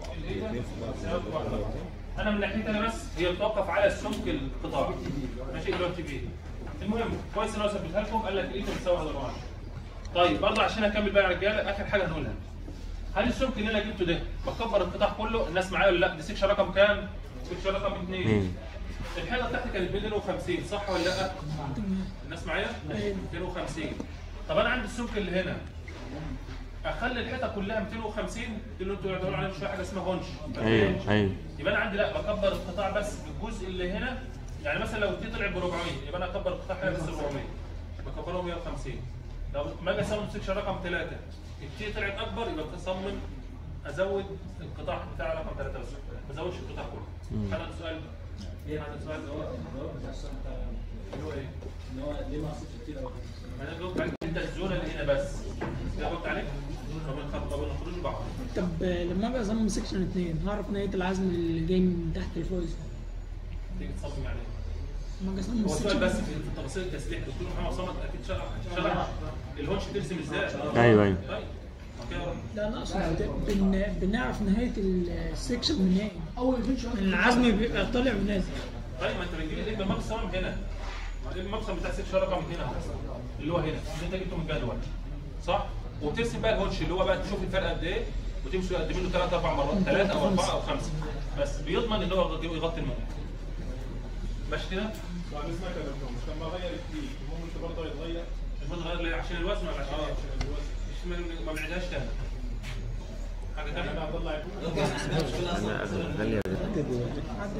انا من ناحيتي انا بس هي بتوقف على سمك القطاع ماشي اللي هو التي بي المهم كويس ان انا ثبتها لكم قال لك ايه بتساوي 1 4 طيب برضه عشان اكمل بقى يا رجاله اخر حاجه هنقولها هل السمك اللي انا جبته ده بكبر القطاع كله الناس معايا ولا لا دي سكشن رقم كام؟ سكشن رقم 2 مم. الحيطه بتاعتي كانت 250 صح ولا لا؟ الناس معايا؟ 250 طب انا عندي السمك اللي هنا اخلي الحيطه كلها 250 دي اللي انتوا بتقولوا عليها شويه حاجه اسمها هونش أيوه أيوه يبقى انا عندي لا بكبر القطاع بس بالجزء اللي هنا يعني مثلا لو التي طلع ب 400 يبقى انا اكبر القطاع حاجه بس 400 بكبره 150 لو ما اجي اصمم سكشن رقم 3 التي طلعت اكبر يبقى اصمم ازود القطاع بتاع رقم 3 بس ما ازودش القطاع كله مم. هذا السؤال ايه هذا السؤال اللي هو ايه؟ ان هو ليه ما حصلش كتير قوي ما انا جاوبت عليك انت الزونه اللي هنا بس جاوبت عليك ما بنخ- ما بنخرجش بعض طب آه، لما ابقى اصمم سكشن اثنين هعرف نهايه العزم اللي جاي من تحت لفوق ازاي؟ تيجي تصمم يعني لما اجي اصمم هو سؤال السكشن بس في في تفاصيل التسليح دكتور محمد صمد اكيد شرح شرح الهونش ترسم ازاي أيوه أيوه طيب اوكي لا انا اقصد بن... بنعرف نهايه السكشن من ايه؟ اول فيديو العزم بيبقى طالع ونازل طيب ما انت بتجيب الابن مقسم هنا المقسم بتاع السكشن رقم هنا اللي هو هنا اللي انت جبته من الجدول صح وبترسم بقى الهونش اللي هو بقى تشوف الفرق قد ايه وتمشي قد منه ثلاث اربع مرات ثلاثه او اربعه او خمسه بس بيضمن ان هو يغطي الموضوع ماشي كده بعد اسمك يا دكتور مش لما اغير الكليك المهم برضه يتغير المفروض نغير ليه عشان الوزن ولا عشان اه ايه؟ عشان الوزن مش ما- ما بنعيدهاش تاني حاجه يعني انا تانيه هطلع انا غالية جدا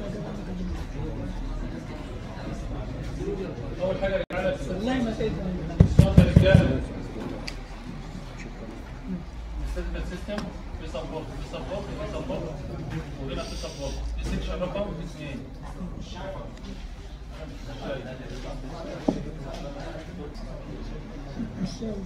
اول حاجه رجاله والله ما تقدر الصوت يا رجاله السيستم سيستم في سبورت في سبورت في سبورت وهنا في سبورت دي سكشن رقم اثنين مش شايف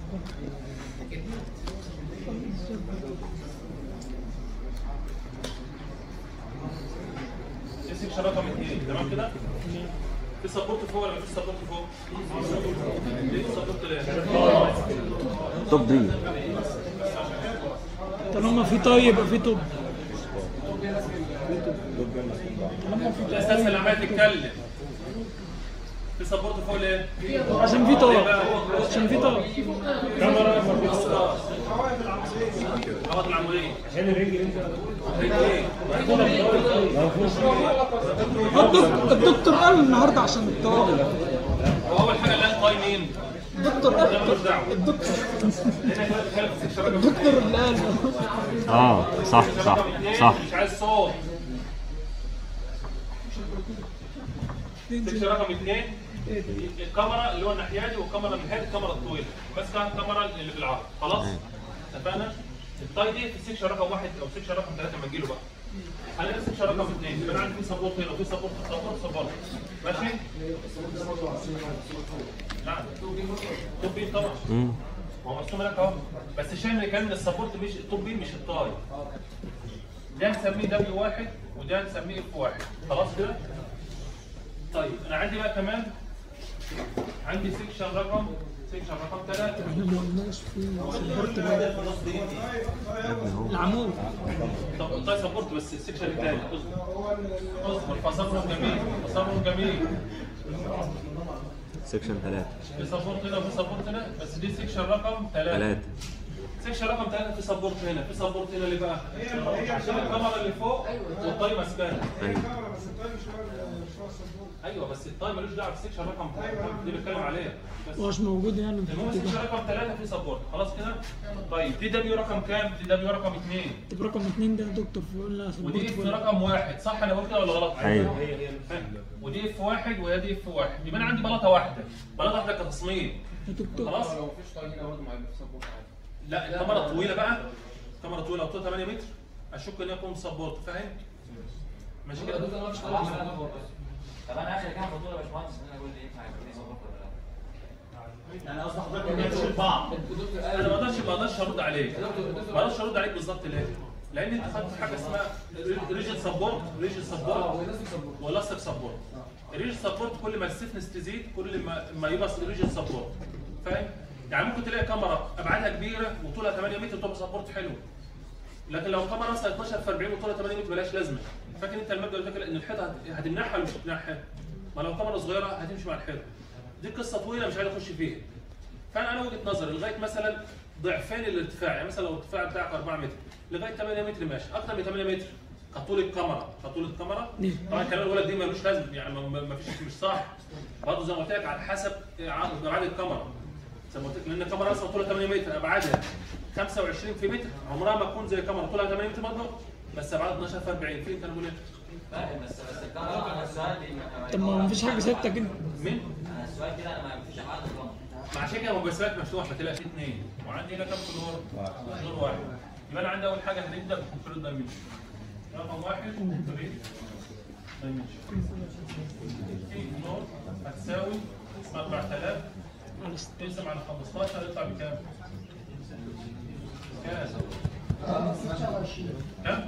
دي سكشن رقم اثنين تمام كده؟ في سبورت فوق ولا مفيش سبورت فوق؟ ليه سبورت ليه؟ طب دي طالما في طي يبقى في طب الاساس اللي عمال تتكلم في سبورت فوق ليه؟ عشان في طي عشان في طي حوض العمودية عشان الرجل انت رجل ايه؟ الدكتور الدكتور قال النهارده عشان الطي هو اول حاجه اللي قال طاي مين؟ الدكتور ده قال ملوش دعوه الدكتور هنا كده بتتكلم في سكشن رقم الدكتور اللي قال اه صح صح اثنين، صح مش عايز صوت سكشن رقم اثنين الكاميرا اللي هو الناحيه دي والكاميرا من هنا الكاميرا الطويله ماسكه الكاميرا اللي بالعرض خلاص اتفقنا الطاي دي في سكشن رقم واحد او سكشن رقم ثلاثه لما تجيله بقى هنلاقي سكشن رقم اثنين يبقى انا عندي في سبورت هنا وفي سبورت سبورت سبورت ماشي؟ نعم توب بين طبعا مم. ما هو مرسوم هناك اهو بس الشاي اللي كان من السبورت مش التوب بين مش الطاي ده نسميه دبليو واحد وده نسميه اف واحد خلاص كده؟ طيب انا عندي بقى كمان عندي سيكشن رقم سيكشن رقم ثلاثة احنا ما قلناش في سبورت بقى. العمود طب الطاي سبورت بس السيكشن الثاني اصبر اصبر فصبر جميل فصبر جميل سكشن ثلاثة في سبورت هنا وفي سبورت هنا بس دي سيكشن رقم ثلاثة ثلاثة سيكشن رقم ثلاثة في سبورت هنا في سبورت هنا ليه بقى؟ عشان الكاميرا اللي فوق والطاي ماسكاها ايوه ايوه بس الطاي ملوش دعوه بالسيكشن رقم دي بتكلم عليها بس هو مش موجود يعني في المهم الحته سيكشن دي رقم ثلاثة في سبورت خلاص كده؟ طيب دي دبليو رقم كام؟ دي دبليو رقم اثنين طب رقم اثنين ده يا دكتور قلنا سبورت ودي اف فوق. رقم واحد صح انا بقول كده ولا غلط؟ ايوه ودي اف واحد وهي اف واحد يبقى انا عندي بلاطه واحده بلاطه واحده كتصميم يا دكتور خلاص؟ لو مفيش طاي هنا برضه ما يبقى في سبورت عادي لا الكاميرا طويله بقى كاميرا طويله طولها 8 متر اشك ان هي تكون سبورت فاهم؟ ماشي كده؟ الدكتور ما فيش طاي طب انا اخر كام بطوله يا باشمهندس ان انا اقول لي ينفع يكون لي سبورت ولا لا؟ يعني قصدي حضرتك ما يمشي بعض الدكتور انا ما قال اقدرش ما اقدرش ارد عليك ما اقدرش ارد عليك بالظبط ليه؟ لان انت خدت حاجه اسمها ريجن سبورت ريجن اه سبورت والناس بيسبورت ولاستيك سبورت الريجن سبورت كل ما السيفنس تزيد كل ما ما يبقى الريجن سبورت فاهم؟ يعني ممكن تلاقي كاميرا ابعادها كبيره وطولها 8 متر تبقى سبورت حلو لكن لو كاميرا مثلا 12 في 40 وطولها 8 متر ملهاش لازمه فاكر انت المبدا اللي فاكر ان الحيطه هت- هتمنعها ولا مش هتمنعها؟ ما لو كاميرا صغيره هتمشي مع الحيطه دي قصه طويله مش عايز اخش فيها فانا انا وجهه نظري لغايه مثلا ضعفين الارتفاع يعني مثلا لو الارتفاع بتاعك 4 متر لغايه 8 متر ماشي اكتر من 8 متر كطول الكاميرا كطول الكاميرا نعم. طبعا الكلام اللي بقول لك دي ملوش لازمه يعني ما- ما ما فيش مش صح برضه زي ما قلت لك على حسب عدد ابعاد الكاميرا زي ما قلت لك لان الكاميرا مثلا طولها 8 متر ابعادها 25 في متر عمرها ما تكون زي الكاميرا طولها 8 متر برضه بس ابعاد 12 في 40 فين كان بيقول ايه؟ فاهم بس بس الكاميرا انا السؤال دي طب ما هو مفيش حاجه ثابته كده مين؟ انا السؤال كده انا ما فيش ابعاد الكاميرا ما عشان كده هو بسمات مفتوح ما تلاقيش اثنين وعندي هنا كام فلور؟ فلور واحد يبقى انا عندي اول حاجه هنبدا بالكمبيوتر دايمنشن رقم واحد كمبيوتر دايمنشن في فلور هتساوي 4000 على ست- تقسم على 15 يطلع بكام؟ كام؟ كام؟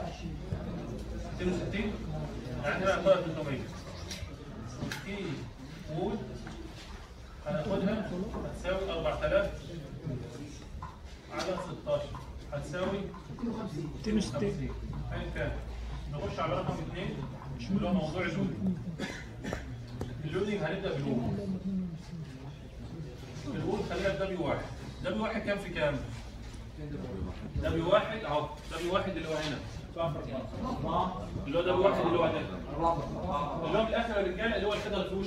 62 يعني هنا هناخدها 300 في وول هناخدها هتساوي 4000 على 16 هتساوي 260 ايا كان نخش على رقم اثنين اللي هو موضوع اللودنج اللودنج هنبدا بالوول الوول خلينا في دبليو واحد دبليو واحد كام في كام؟ دبليو واحد اهو دبليو واحد اللي هو هنا اللي هو دبليو واحد اللي هو هنا اللي هو من الاخر يا رجاله اللي هو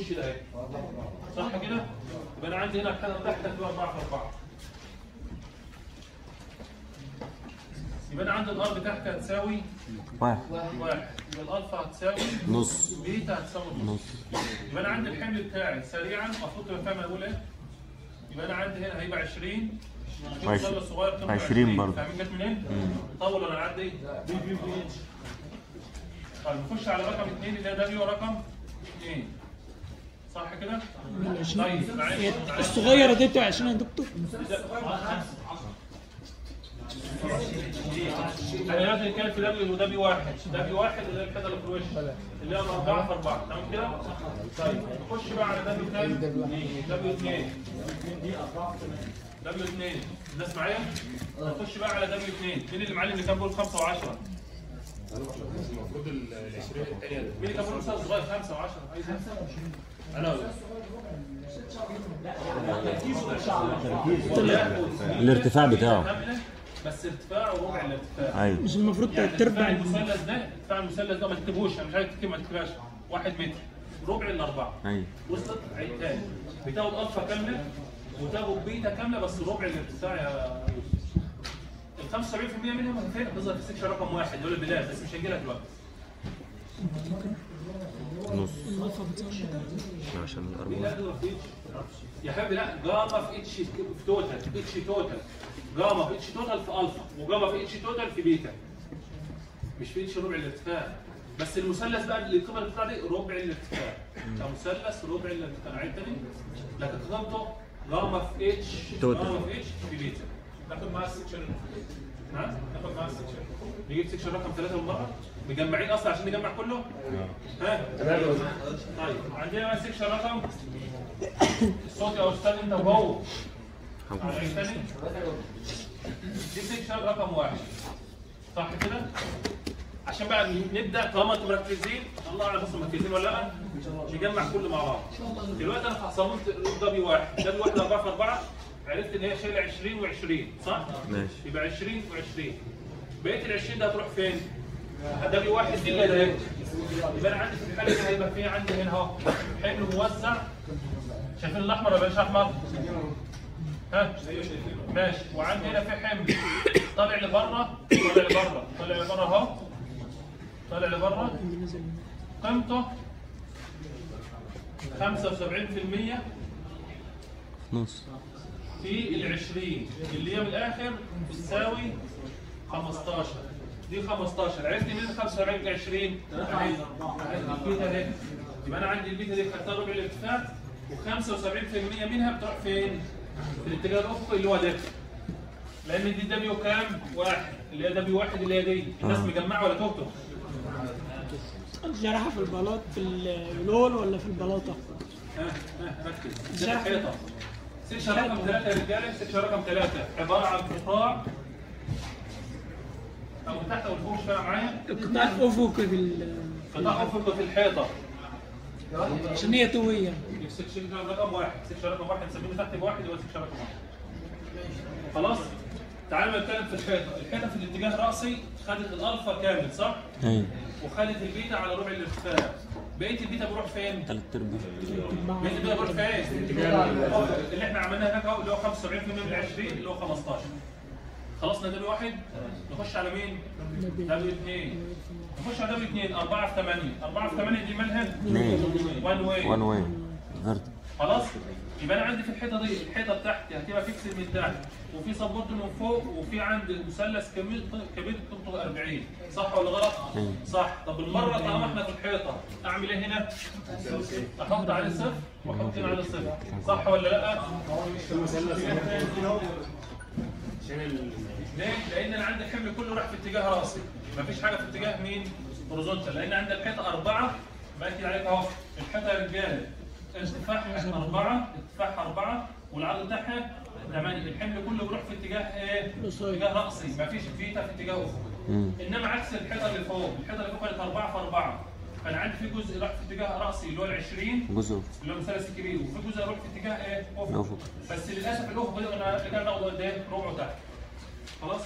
الوش ده اهي صح كده؟ يبقى انا عندي هنا الحته تحت هتبقى 4 في 4 يبقى انا عندي الار بتاعتي هتساوي واحد واحد يبقى الالفا هتساوي نص بيتا هتساوي نص يبقى انا عندي الحمل بتاعي سريعا المفروض تبقى فاهم اقول ايه يبقى انا عندي هنا هيبقى 20 وعشرين. الصغير قيمته وعشرين برضه. فاهمين جت منين؟ طول ولا نعدي؟ طيب نخش على رقم 2 اللي هي دبليو رقم 2 صح كده؟ طيب معلش معلش. الصغيره دي بتبقى 20 يا دكتور يعني لازم كان في دبليو ودبليو واحد دبليو واحد اللي هي الحته اللي في الوش اللي هي 4 في 4 تمام كده؟ طيب نخش بقى على دبليو كام؟ دبليو 2 دبليو 2 الناس معايا؟ نخش بقى على دبليو 2 مين اللي معلم اللي كان بيقول 5 و10؟ المفروض ال 20 الثانيه مين اللي كان بيقول استاذ صغير 5 و10 عايز انا أقول. الارتفاع بتاعه كاملة، بس ارتفاع وربع الارتفاع ايوه مش المفروض يعني تلات ارباع ارتفاع ال- المثلث ده ارتفاع المثلث ده ما تكتبوش انا مش عايز تكتب ما تكتبهاش واحد متر ربع الاربعه ايوه وصلت عيد تاني بتاخد الفا كامله وتاخد بيتا كامله بس ربع الارتفاع يا يوسف ال 75% منها فين بتظهر في السكشن رقم واحد اللي هو البدايه بس مش هيجي لك دلوقتي نص الالفا بتساوي عشان لا الاربعه دول في اتش يا حبيبي لا جاما في اتش في توتال اتش توتال جاما في اتش توتال في الفا وجاما في اتش توتال في بيتا مش في اتش ربع الارتفاع بس المثلث بقى اللي القيمه الارتفاع دي ربع الارتفاع كمثلث ربع الارتفاع عيد تاني لكن قيمته جاما في اتش توتال. جاما في اتش في بيتا ناخد معاه السكشن ها ناخد معاه السكشن نجيب سكشن رقم ثلاثة بالمرة مجمعين أصلا عشان نجمع كله ها تمام يا دكتور. طيب عندنا بقى سكشن رقم الصوت يا أستاذ أنت وهو عايز تاني دي سكشن رقم واحد صح كده عشان بقى نبدا طالما انتم مركزين الله اعلم بصوا مركزين ولا لا نجمع كله مع بعض دلوقتي انا صممت دبي واحد دبي واحد 4 في 4 عرفت ان هي شايله 20 و20 صح؟ ماشي. يبقى 20 و20 بقيه ال 20 ده هتروح فين؟ دبي واحد دي اللي ده يبقى انا عندي في الحاله دي هيبقى في عندي هنا اهو حمل موزع شايفين الاحمر ولا مش احمر؟ ها؟ ماشي وعندي هنا في حمل طالع لبره طالع لبره طالع لبره اهو طالع لبره قيمته 75% نص في ال 20 اللي هي من الاخر بتساوي 15 دي 15 عرفت مين 75 ل 20 اهي البيتا اهي يبقى انا عندي البيتا دي خدتها ربع الارتفاع و75% منها بتروح فين؟ في الاتجاه الافقي اللي هو ده لان دي دبليو كام؟ واحد اللي هي دبليو واحد اللي هي دي الناس مجمعه ولا توتو؟ الجراحه في البلاط في اللول ولا في البلاطه؟ ها ها ركز ده الحيطه سكشن رقم ثلاثة يا رجالة سكشن رقم ثلاثة عبارة عن قطاع أو من تحت أو لفوق مش فاهم معايا القطاع الافقي في ال- قطاع أفقي في الحيطة عشان هي تويه سكشن رقم واحد سكشن رقم واحد نسميه تحت بواحد يبقى سكشن رقم واحد خلاص تعالوا نتكلم في الحيطة الحيطة في الاتجاه الرأسي خدت الألفا كامل صح؟ ايوه وخدت البيتا على ربع الارتفاع بقية البيتا بيروح فين؟ تلات ارباع بقية البيتا بيروح فين؟ اللي احنا عملناه هناك اهو اللي هو 75% من 20 اللي هو 15 خلصنا دبليو واحد نخش على مين؟ دبليو اثنين نخش على دبليو اثنين 4 في 8 4 في 8 دي مالها؟ اثنين 1 واي وان واي فيرت خلاص يبقى انا عندي في الحيطه دي الحيطه بتاعتي هتبقى فيكس من تحت وفي سبورت من فوق وفي عندي مثلث كبير كبير قيمته 40 صح ولا غلط؟ صح طب بالمره طالما احنا في الحيطه اعمل ايه هنا؟ احط عليه صفر واحط هنا عليه صفر صح ولا لا؟ عشان ال- ليه؟ لان انا عندي الحمل كله راح في اتجاه راسي مفيش حاجه في اتجاه مين؟ هوريزونتال لان عندي الحيطه اربعه باكد عليك اهو الحيطه يا رجاله ارتفاعها اربعه ارتفاعها اربعه والعرض بتاعها 8 الحمل كله بيروح في اتجاه ايه؟ اتجاه راسي مفيش فيتا في اتجاه افقي انما عكس الحيطه اللي فوق الحيطه اللي فوق كانت 4 في 4 فانا عندي في جزء راح في اتجاه راسي اللي هو ال 20 جزء اللي هو المثلث الكبير وفي جزء يروح في اتجاه ايه؟ افق أفق. بس للاسف الافق ده انا اللي كان ناخده قد ايه؟ ربعه تحت خلاص؟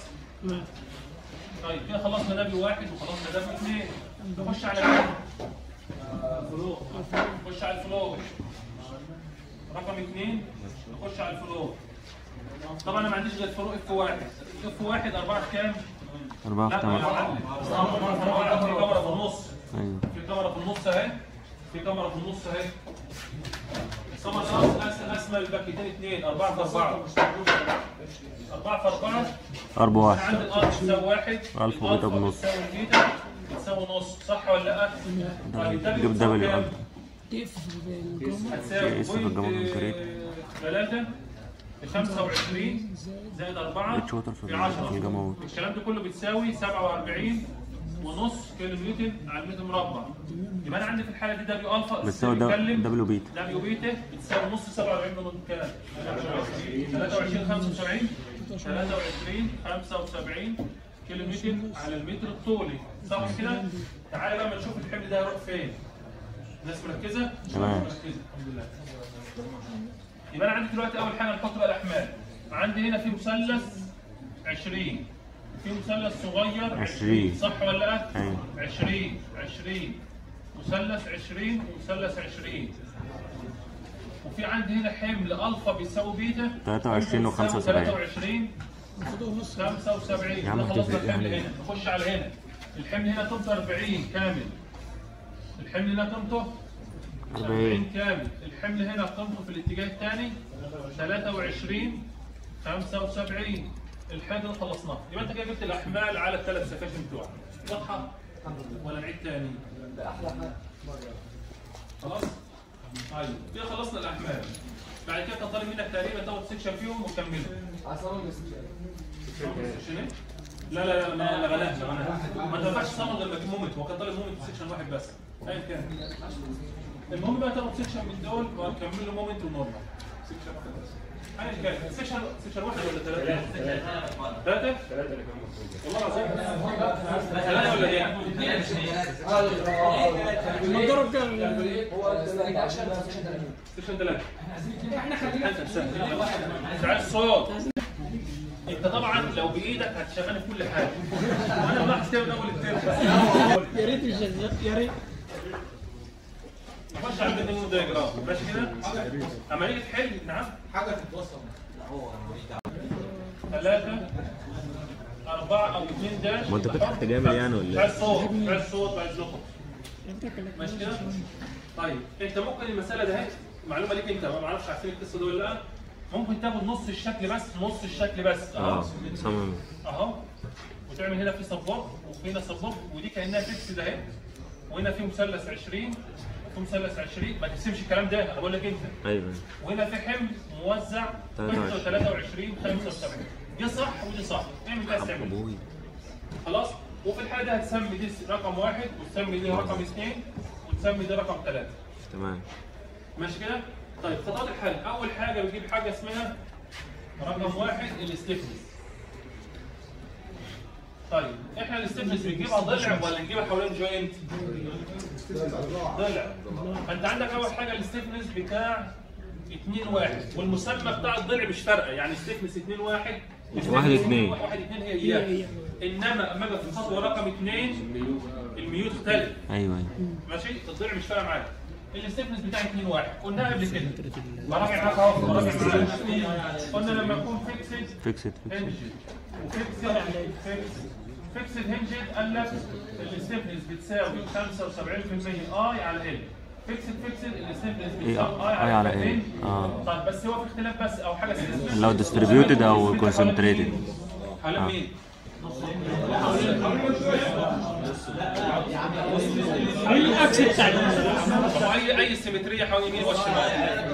طيب كده خلصنا دبليو واحد وخلصنا دبليو اثنين نخش على مين؟ نخش على الفلو رقم اثنين نخش على الفلو طبعا انا ما عنديش غير فلو اف واحد اف واحد اربعه كام؟ أربعة في لا ما تمانية أنا في كاميرا في النص أيوة في كاميرا في النص اهي في كاميرا في النص اهي الكاميرا أس- اسمى الباكيتين اثنين أربعة في أربعة أربعة في أربعة أربعة أنا عندي واحد الألف تساوي واحد ألف وبيتا الألفا بنص. بتساوي البيتا بتساوي نص صح ولا لا؟ طيب ده جيب بتساوي دبليو كام؟ ألف تقف في الجمله هتساوي اس في الجمع بوينت الكريت. ثلاثة ب 25 زائد 4 اتش ووتر في في ال- 10 في الجماوت. الكلام ده كله بتساوي 47 ونص كيلو نيوتن على المتر مربع يبقى انا عندي في الحاله دي دبليو الفا بتساوي د- بيتكلم دبليو بيتا دبليو بيتا بتساوي نص 47 ونص كام؟ 23 75 23 75 كيلو نيوتن على المتر الطولي صح كده؟ تعالى بقى ما نشوف الحمل ده هيروح فين الناس مركزه؟ تمام. مركزه الحمد لله يبقى انا عندي دلوقتي اول حاجه نحط بقى الاحمال عندي هنا في مثلث 20 في مثلث صغير 20. صح ولا لا؟ أيوة 20 20 مثلث 20 ومثلث 20 وفي عندي هنا حمل الفا بيساوي بيتا 23 و 75. 23 75 يا عم كده خلصنا هتفرق الحمل يعني. هنا نخش على هنا الحمل هنا قيمته 40 كامل الحمل هنا قيمته 40 كامل الحمل هنا قيمته في الاتجاه الثاني 23 75 الحمل ده خلصناه يبقى انت كده جبت الاحمال على الثلاث سكاشن بتوعك واضحه ولا نعيد تاني خلاص طيب كده خلصنا الاحمال بعد كده كان طالب منك تقريبا تاخد سكشن فيهم وكملهم سكشن ايه؟ لا لا لا ما لغناها لغناها ما تنفعش تصمم غير مك- مومنت هو كان طالب مومنت سكشن واحد بس ايا كان المهم بقى تاخد سكشن من دول وهتكمل له مومنت ونورمال سكشن واحد بس ايا كان سكشن سكشن واحد ولا ثلاثه؟ ثلاثه؟ ثلاثة اللي كانوا المفروض والله العظيم ثلاثه ولا ايه؟ المضرب كان هو اكشن سكشن 30 سكشن ثلاثه احنا خلينا تعال الصوت انت طبعا لو بايدك هتشغلني في كل حاجه انا بلاحظ كده من اول الترم بس يا ريت مش يا ريت نخش على البيتنج دايجرام ماشي كده اما نيجي تحل نعم حاجه تتوصل ثلاثة أربعة أو اثنين داش ما انت فتحت جامد يعني ولا تعال ايه؟ الصوت تعال الصوت تعال الزخم ماشي كده طيب انت ممكن المسألة ده اهي معلومة ليك انت ما اعرفش عارفين القصة دي ولا لا ممكن تاخد نص الشكل بس نص الشكل بس اهو اه صمم اهو وتعمل هنا في سبورت وفي هنا سبورت ودي كانها فيكس ده اهي وهنا في مثلث 20 وفي مثلث 20 ما تقسمش الكلام ده انا بقول لك انت ايوه وهنا في حمل موزع 23. 23 75 دي صح ودي صح اعمل بس تعمل ابوي خلاص وفي الحاله دي هتسمي دي رقم واحد وتسمي دي رقم اثنين وتسمي دي رقم ثلاثه تمام ماشي كده؟ طيب خطوات الحل اول حاجه بتجيب حاجه اسمها رقم واحد الاستفنس طيب احنا الاستفنس بنجيبها ضلع ولا نجيبها حوالين جوينت؟ ضلع فانت عندك اول حاجه الاستفنس بتاع 2 1 والمسمى بتاع الضلع مش فارقه يعني استفنس 2 1 واحد اتنين. واحد اثنين هي اياه انما اما اجي في الخطوه رقم اثنين الميوت اختلف ايوه ايوه ماشي الضلع مش فارقه معاك الاستفنس بتاعي 2 1 قلناها قبل كده براجع معاك اهو براجع معاك قلنا لما يكون فيكسد فيكسد هنجد وفيكسد فيكسد فيكسد هنجد قال لك الاستفنس بتساوي 75% اي على ال فيكسد فيكسد الاستفنس ايه بتساوي اي على ال ايه اه طيب بس هو في اختلاف بس او حاجه اسمها لو distributed أو concentrated. حوالين آه. مين؟ حوالين الاكس بتاع طب اي اي سيمتريه حوالين اليمين والشمال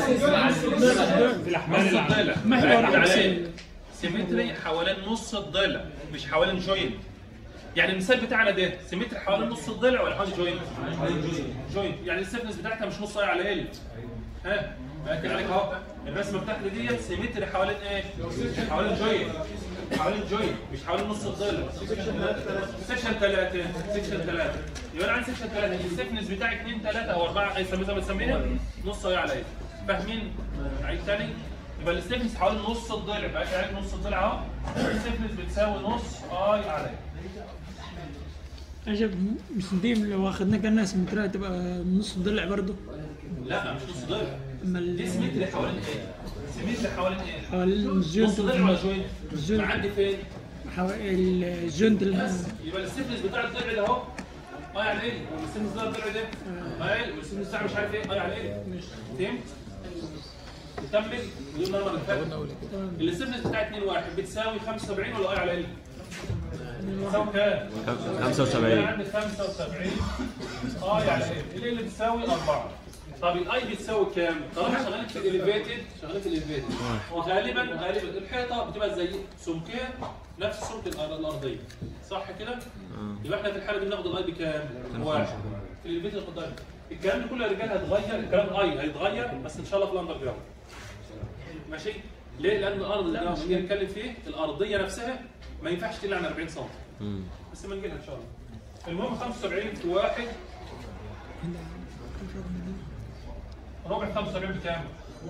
في الاحمال اللي عندنا. الضلع محور ركز عكسي. عليه. سيمتري حوالين نص الضلع مش حوالين جوينت يعني المثال بتاعنا ده سيمتري حوالين نص الضلع ولا حوالين جوينت؟ جوينت يعني السيفنس بتاعتها مش نص اي على ال ها باكد عليك اهو الرسمه بتاعتي ديت سيمتري حوالين ايه؟ حوالين جوينت حوالين جوينت مش حوالين نص الضلع سكشن 3 سكشن 3 يبقى انا عندي سكشن 3 السيفنس بتاعي 2 3 او 4 اي سميها بتسميها نص اي على ايه فاهمين؟ عيد تاني يبقى الاستفنس حوالين نص الضلع باكد عليك نص الضلع اهو الستفنس بتساوي نص اي على ايه عشان مش دي لو اخدنا كانها سيمترية تبقى نص ضلع برضه لا مش نص ضلع اما دي ال- سيمتري حوالين ايه؟ سيمتري حوالين ايه؟ حوالين نص الجوينت ضلع ولا جوينت؟ الجوينت. عندي فين؟ حوالين الجوينت اللي بس يبقى السيفلس بتاع الضلع ده اهو اه يعني ايه؟ والسيفلس بتاع الضلع ده اه يعني والسيفلس بتاع مش عارف ايه اه يعني ايه؟ فهمت؟ نكمل ودي المره اللي فاتت السيفلس بتاع 2 1 بتساوي 75 ولا اه على ايه؟ بتساوي كام؟ 75 انا عندي 75 اه يعني ايه؟ الايه اللي بتساوي 4 طب الاي بتساوي كام؟ طالما شغالين في الاليفيتد شغالين في الاليفيتد وغالبا غالبا الحيطه بتبقى زي سمكها نفس سمك الأر- الارضيه صح كده؟ يبقى احنا في الحاله دي بناخد الاي بكام؟ واحد في الاليفيتد القدام الكلام ده كله يا رجاله هيتغير الكلام الاي هيتغير بس ان شاء الله في الاندر جراوند ماشي؟ ليه؟ لان الارض اللي احنا بنيجي نتكلم فيه الارضيه نفسها ما ينفعش تقل عن 40 سم مم. بس ما نجيلها ان شاء الله المهم 75 في واحد ربع 75 بكام؟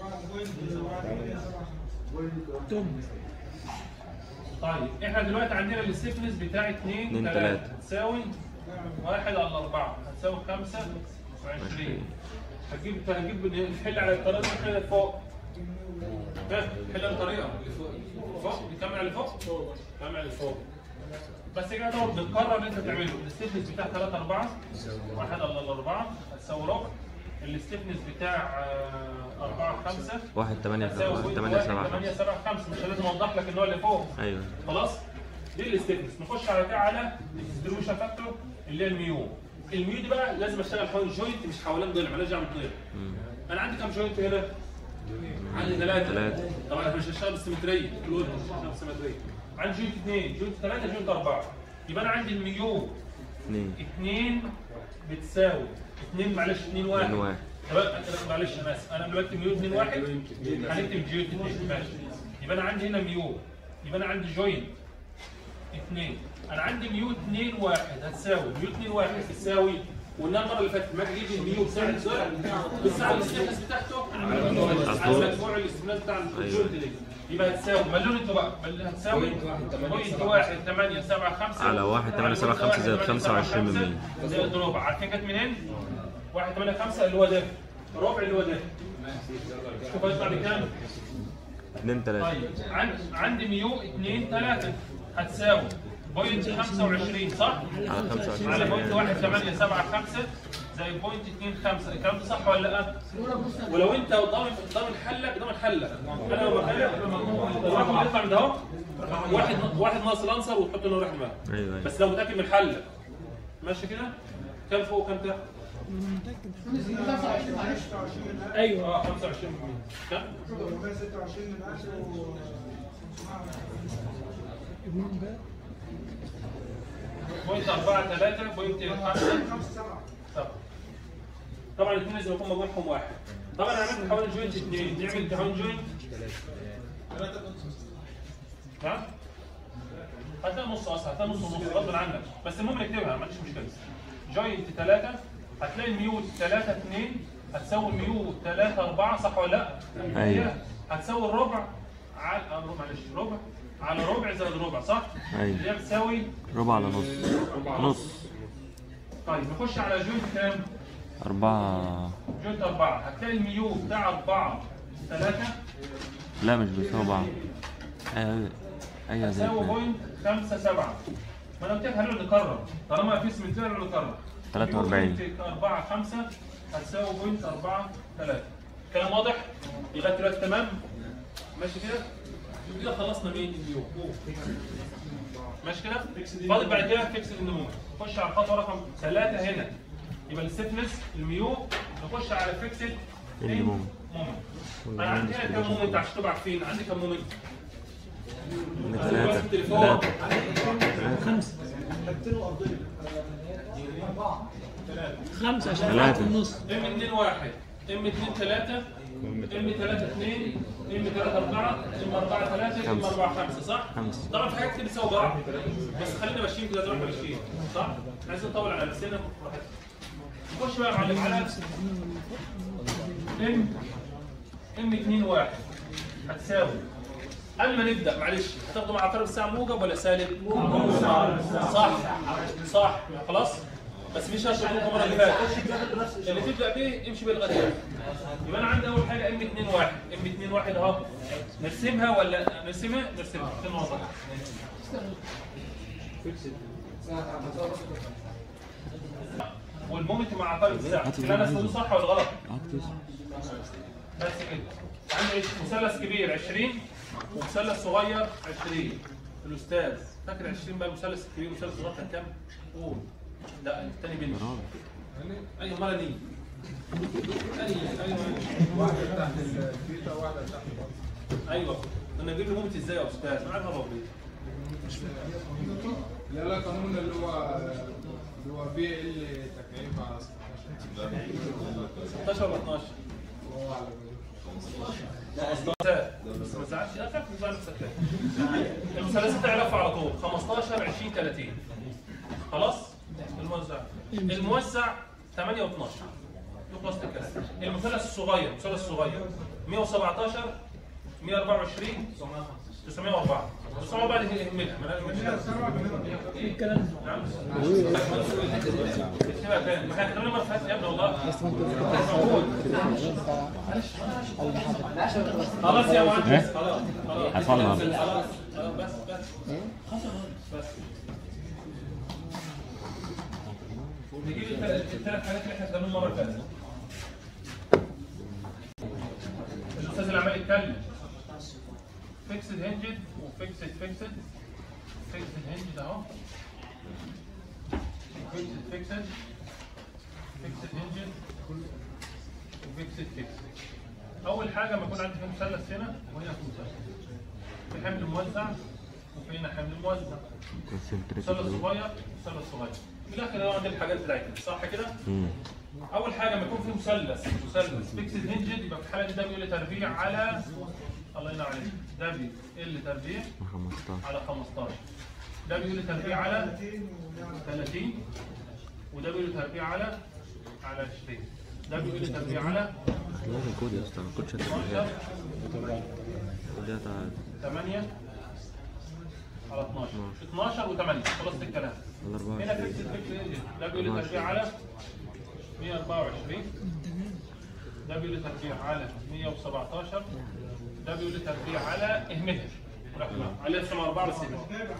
توم طيب احنا دلوقتي عندنا الستيفنس بتاع 2 اتنين 3 تلاتة. هتساوي 1 على 4 هتساوي 25 هتجيب هتجيب الحل على الطريقه دي كده فوق ها حل الطريقه اللي فوق فوق نكمل على اللي فوق نكمل على اللي فوق بس كده تقعد بتكرر اللي انت بتعمله الستيفنس بتاع 3 4 1 على 4 هتساوي ربع الستيفنس بتاع 4 5 واحد تمانية هتساوي 8 7 8 7 5 مش لازم اوضح لك النوع اللي فوق ايوه خلاص دي الاستيفنس نخش على كده على الديستريبيوشن فاكتور اللي هي الميو الميو دي بقى لازم اشتغل حوالين جوينت مش حوالين ضلع مالهاش دعوه بالضلع انا عندي كام جوينت هنا؟ عندي ثلاثة ثلاثة. طبعا انا مش هشتغل بالسيمترية كلود مش هشتغل بالسيمترية عندي جوينت اثنين جوينت ثلاثة جوينت أربعة يبقى أنا عندي الميو اثنين اثنين بتساوي اثنين معلش اثنين واحد اتنين واحد. طب أنا- معلش انا اسف انا لما بكتب ميو اثنين واحد هنكتب جوينت اثنين ماشي يبقى انا عندي هنا ميو يبقى انا عندي جوينت اثنين انا عندي ميو اثنين واحد هتساوي ميو اثنين واحد بتساوي قلنا المره اللي فاتت ما اجي اجيب الميو بسعر الضلع بسعر الاستفنس بتاعته على مجموع الاستفناس بتاع الجوينت دي يبقى هتساوي ملون انتوا بقى مل- هتساوي بوينت واحد ثمانية سبعة خمسة على واحد تمانية سبعة خمسة زائد خمسة وعشرين من مية. زائد ربع عارفين جت منين؟ واحد ثمانية خمسة اللي هو ده ربع اللي هو ده شوف هيطلع بكام؟ اثنين ثلاثة طيب عن- عندي ميو 2 3 هتساوي بوينت 25 صح؟ على خمسة وعشرين على من بوينت مية. 1 8 7 5 زائد بوينت 2 5 الكلام ده صح ولا لا؟ ولو انت ضامن ضامن حلك ضامن حلك انا لو مكانك الرقم اللي يطلع من ده اهو واحد واحد ناقص الانسر وتحط له رقم ايوه ايوه بس لو متاكد من حلك ماشي كده؟ كام فوق كام تحت؟ ايوه اه 25 كام؟ ابنهم بقى بوينت 4 3 بوينت 5 7 طبعا الاثنين لازم يكون مجموعهم واحد طبعا انا عملت حوالي جوينت اثنين نعمل حوالي جوينت نعم هتلاقي نص اصلا هتلاقي نص ونص غصب عنك بس المهم نكتبها ما عنديش مشكله جوينت 3 هتلاقي الميو 3 2 هتساوي الميو 3 4 صح ولا لا؟ أيوة. هي هتساوي الربع على آه، معلش ربع على ربع زائد ربع صح؟ أيوة. اللي هي بتساوي ربع على نص نص طيب نخش على جوينت كام؟ أربعة جوينت 4 هتلاقي الميو بتاع 4 3 لا مش بيساوي بعض ايوه ايوه زي تساوي اتنين. بوينت 5 7 ما انا قلت لك هنقعد نكرر طالما في سمنتير هنقعد نكرر 43. 4 5 هتساوي بوينت 4 3 كلام واضح؟ لغايه دلوقتي تمام؟ ماشي كده؟ كده خلصنا مين اليوم ماشي كده؟ فاضل بعد كده فيكس النمو نخش على الخطوه رقم 3 هنا يبقى الستفنس الميو نخش على فيكس النمو. مومنت انا عندي هنا كام مومنت عشان تبقى عارفين عندي كام مومنت؟ ثلاثة التليفون. ثلاثة خمسة خمسة عشان ثلاثة. في النص ام 2 1 ام 2 3 ام 3 2 ام 3 4 ام 4 3 ام 4 5 صح؟ خمسة. طبعا في حاجات كتير بتساوي بعض بس خلينا ماشيين كده زي ما احنا ماشيين صح؟ احنا عايزين نطول على نفسنا براحتنا. نخش بقى يا معلم على ام ام 2 1 هتساوي قبل ما نبدا معلش هتاخدوا مع عقارب الساعه موجب ولا سالب؟ صح صح خلاص بس مش هشرح لكم المره اللي فاتت اللي تبدا بيه امشي بيه لغايه هنا. يبقى انا عندي اول حاجه ام 2 1 ام 2 1 اهو نرسمها ولا نرسمها نرسمها عشان نوضح والمومنت مع عقارب الساعه اللي انا اسمه صح ولا غلط؟ بس كده عندي مثلث كبير 20 ومثلث صغير 20 الاستاذ فاكر 20 بقى المثلث الكبير والمثلث الصغير كان كام؟ قول لا الثاني بنت ايوه مره دي ايوه ايوه واحده تحت الفيتا وواحده تحت الأرض. ايوه كنا نجيب المومنت ازاي يا استاذ؟ معاك ربي لا لا قانون اللي هو اللي هو بي ال تكعيب على 16 16 ولا 12 وهو على بس ما تزعلش لا خاف تزعل نفسك ليه؟ المثلثات تعرفها على طول 15 20 30 خلاص الموزع الموزع 8 و12 خلصت الكلام المثلث الصغير المثلث الصغير 117 124 904 904 دي يهملها ما أنا- ايه الكلام ده؟ نعم اكتبها تاني ما احنا كتبنا مره فاتت يا ابني والله خلاص يا مهندس خلاص خلاص هصلي خلاص خلاص بس بس بس نجيب الثلاث الثلاث حاجات اللي احنا كتبناهم المره اللي فاتت الاستاذ اللي عمال يتكلم فيكسد هنجد وفيكسد فيكسد فيكسد هنجد اهو فيكسد فيكسد فيكسد هنجد وفيكسد فيكسد اول حاجه لما يكون عندي في مثلث هنا وهنا في مثلث في حمل موزع وفي هنا حمل موزع مثلث صغير مثلث صغير في الاخر هو عندي الحاجات بتاعتنا صح كده؟ اول حاجه لما يكون في مثلث مثلث فيكسد هنجد يبقى في الحاله دي ده بيقول لي تربيع على الله ينور عليك ده بيقول لي تربيع 15 على 15 ده بيقول لي تربيع على 30 وده بيقول لي تربيع على على 20 ده بيقول لي تربيع على لازم كود يا اسطى ما كنتش 12 كود يا تعالى 8 على 12 12 و8 خلصت الكلام ولا هنا 24 فيكس فيكس ده بيقول لي تربيع على 124 ده بيقول لي تربيع على 117 ده بيقول لي تربيع على اهملها رحمة على 4 بس اهملها.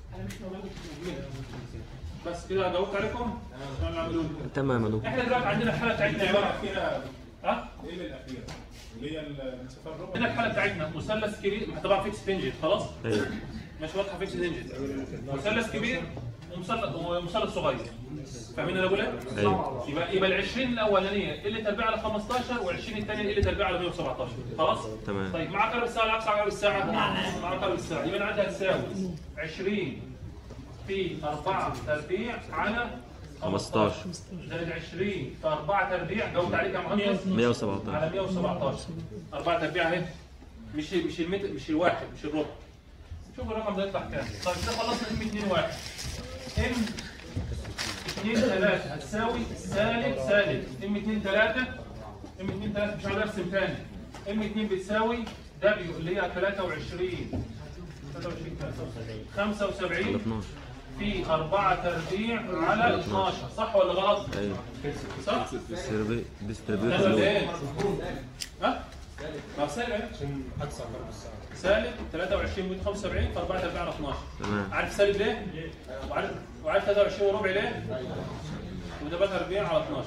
بس كده جاوبت عليكم؟ عشان نعملوا تمام يا دكتور احنا دلوقتي عندنا الحاله بتاعتنا عباره عن فيها ها؟ ايه اللي الاخيره اللي هي المسافه الربع عندنا الحاله بتاعتنا مثلث كبير طبعا فيكس تنجد خلاص؟ ايوه مش واضحه فيكس تنجد مثلث كبير ومثلث ومثلث صغير فاهمين انا بقول ايه؟ ايوه يبقى يبقى ال 20 الاولانيه اللي تربيع على 15 وال20 الثانيه اللي تربيع على 117 خلاص؟ تمام. طيب مع عقرب الساعه العكس عقرب الساعه مع عقرب الساعه يبقى انا عندي هتساوي 20 في 4 تربيع على 15 زائد 20 في 4 تربيع جاوبت عليك يا مهندس 117 على 117 4 تربيع اهي مش مش المتر مش الواحد مش الربع شوف الرقم ده يطلع كام طيب كده خلصنا ام 2 1 ام 2 3 هتساوي سالب سالب ام 2 3 ام 2 3 مش عايز ارسم تاني ام 2 بتساوي دبليو اللي هي 23 23 كام؟ 75 ولا 12 في 4 تربيع على 12 صح ولا غلط؟ ايوه صح؟ ديستريبيوت ده ديستريبيوت ولا لود ايه؟ ها؟ ما هو سالب اهي. عشان اقصى عقارب الساعه سالب 23 من 75 في 4 تربيع على 12 تمام عارف سالب ليه؟ وعارف وعارف 23 وربع ليه؟ وده بقى تربيع على 12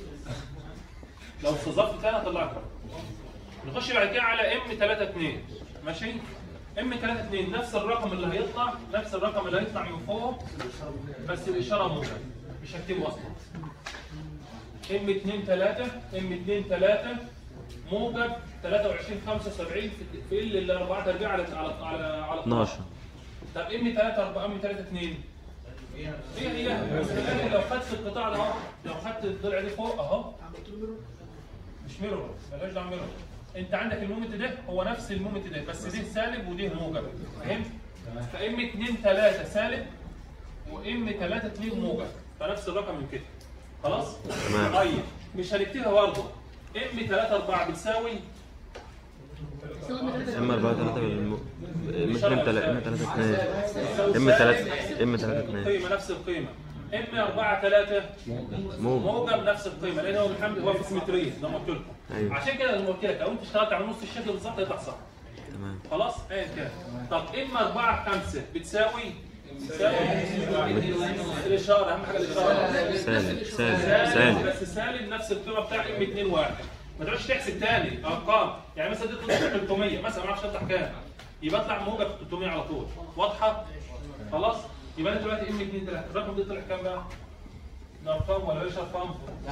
لو استظرفت تاني هطلع لك نخش بعد كده على ام 3 2 ماشي؟ ام 3 2 نفس الرقم اللي هيطلع نفس الرقم اللي هيطلع من فوق بس الاشاره موجب مش هكتبه اصلا ام 2 3 ام 2 3 موجب 23 75 في في ال اللي 4 تربيع على على على على 12 طب ام 3 4 ام 3 2 هي هي بس الآن لو خدت القطاع ده اهو لو خدت الضلع دي فوق اهو مش ميرور ملهاش دعوه ميرور انت عندك المومنت ده هو نفس المومنت ده بس ده سالب وده موجب فهمت؟ فام 2 3 سالب وام 3 2 موجب فنفس الرقم من كده خلاص؟ تمام. طيب مش هنكتبها برضه ام 3 4 بتساوي ام 4 3 بالم... ام 2 3 ام 3 2 ام 3 ام 3 2 القيمه نفس القيمه ام 4 3 موجب موجب نفس القيمه لان هو بالحمد هو في سيمتريه زي ما قلت لكم أيوة. عشان كده زي ما قلت لك لو انت اشتغلت على نص الشكل بالظبط هيطلع صح تمام خلاص ايا كان طب ام 4 5 بتساوي بتساوي الاشاره اهم حاجه الاشاره سالب سالب سالب سالب بس سالب نفس القيمه بتاع ام 2 1 ما تقعدش تحسب تاني ارقام يعني مثلا دي تطلع 300 مثلا ما اعرفش اطلع كام يبقى اطلع موجب 300 على طول واضحه خلاص يبقى انا دلوقتي ام 2 3 الرقم ده طلع كام بقى؟ ده ارقام ولا ايش ارقام؟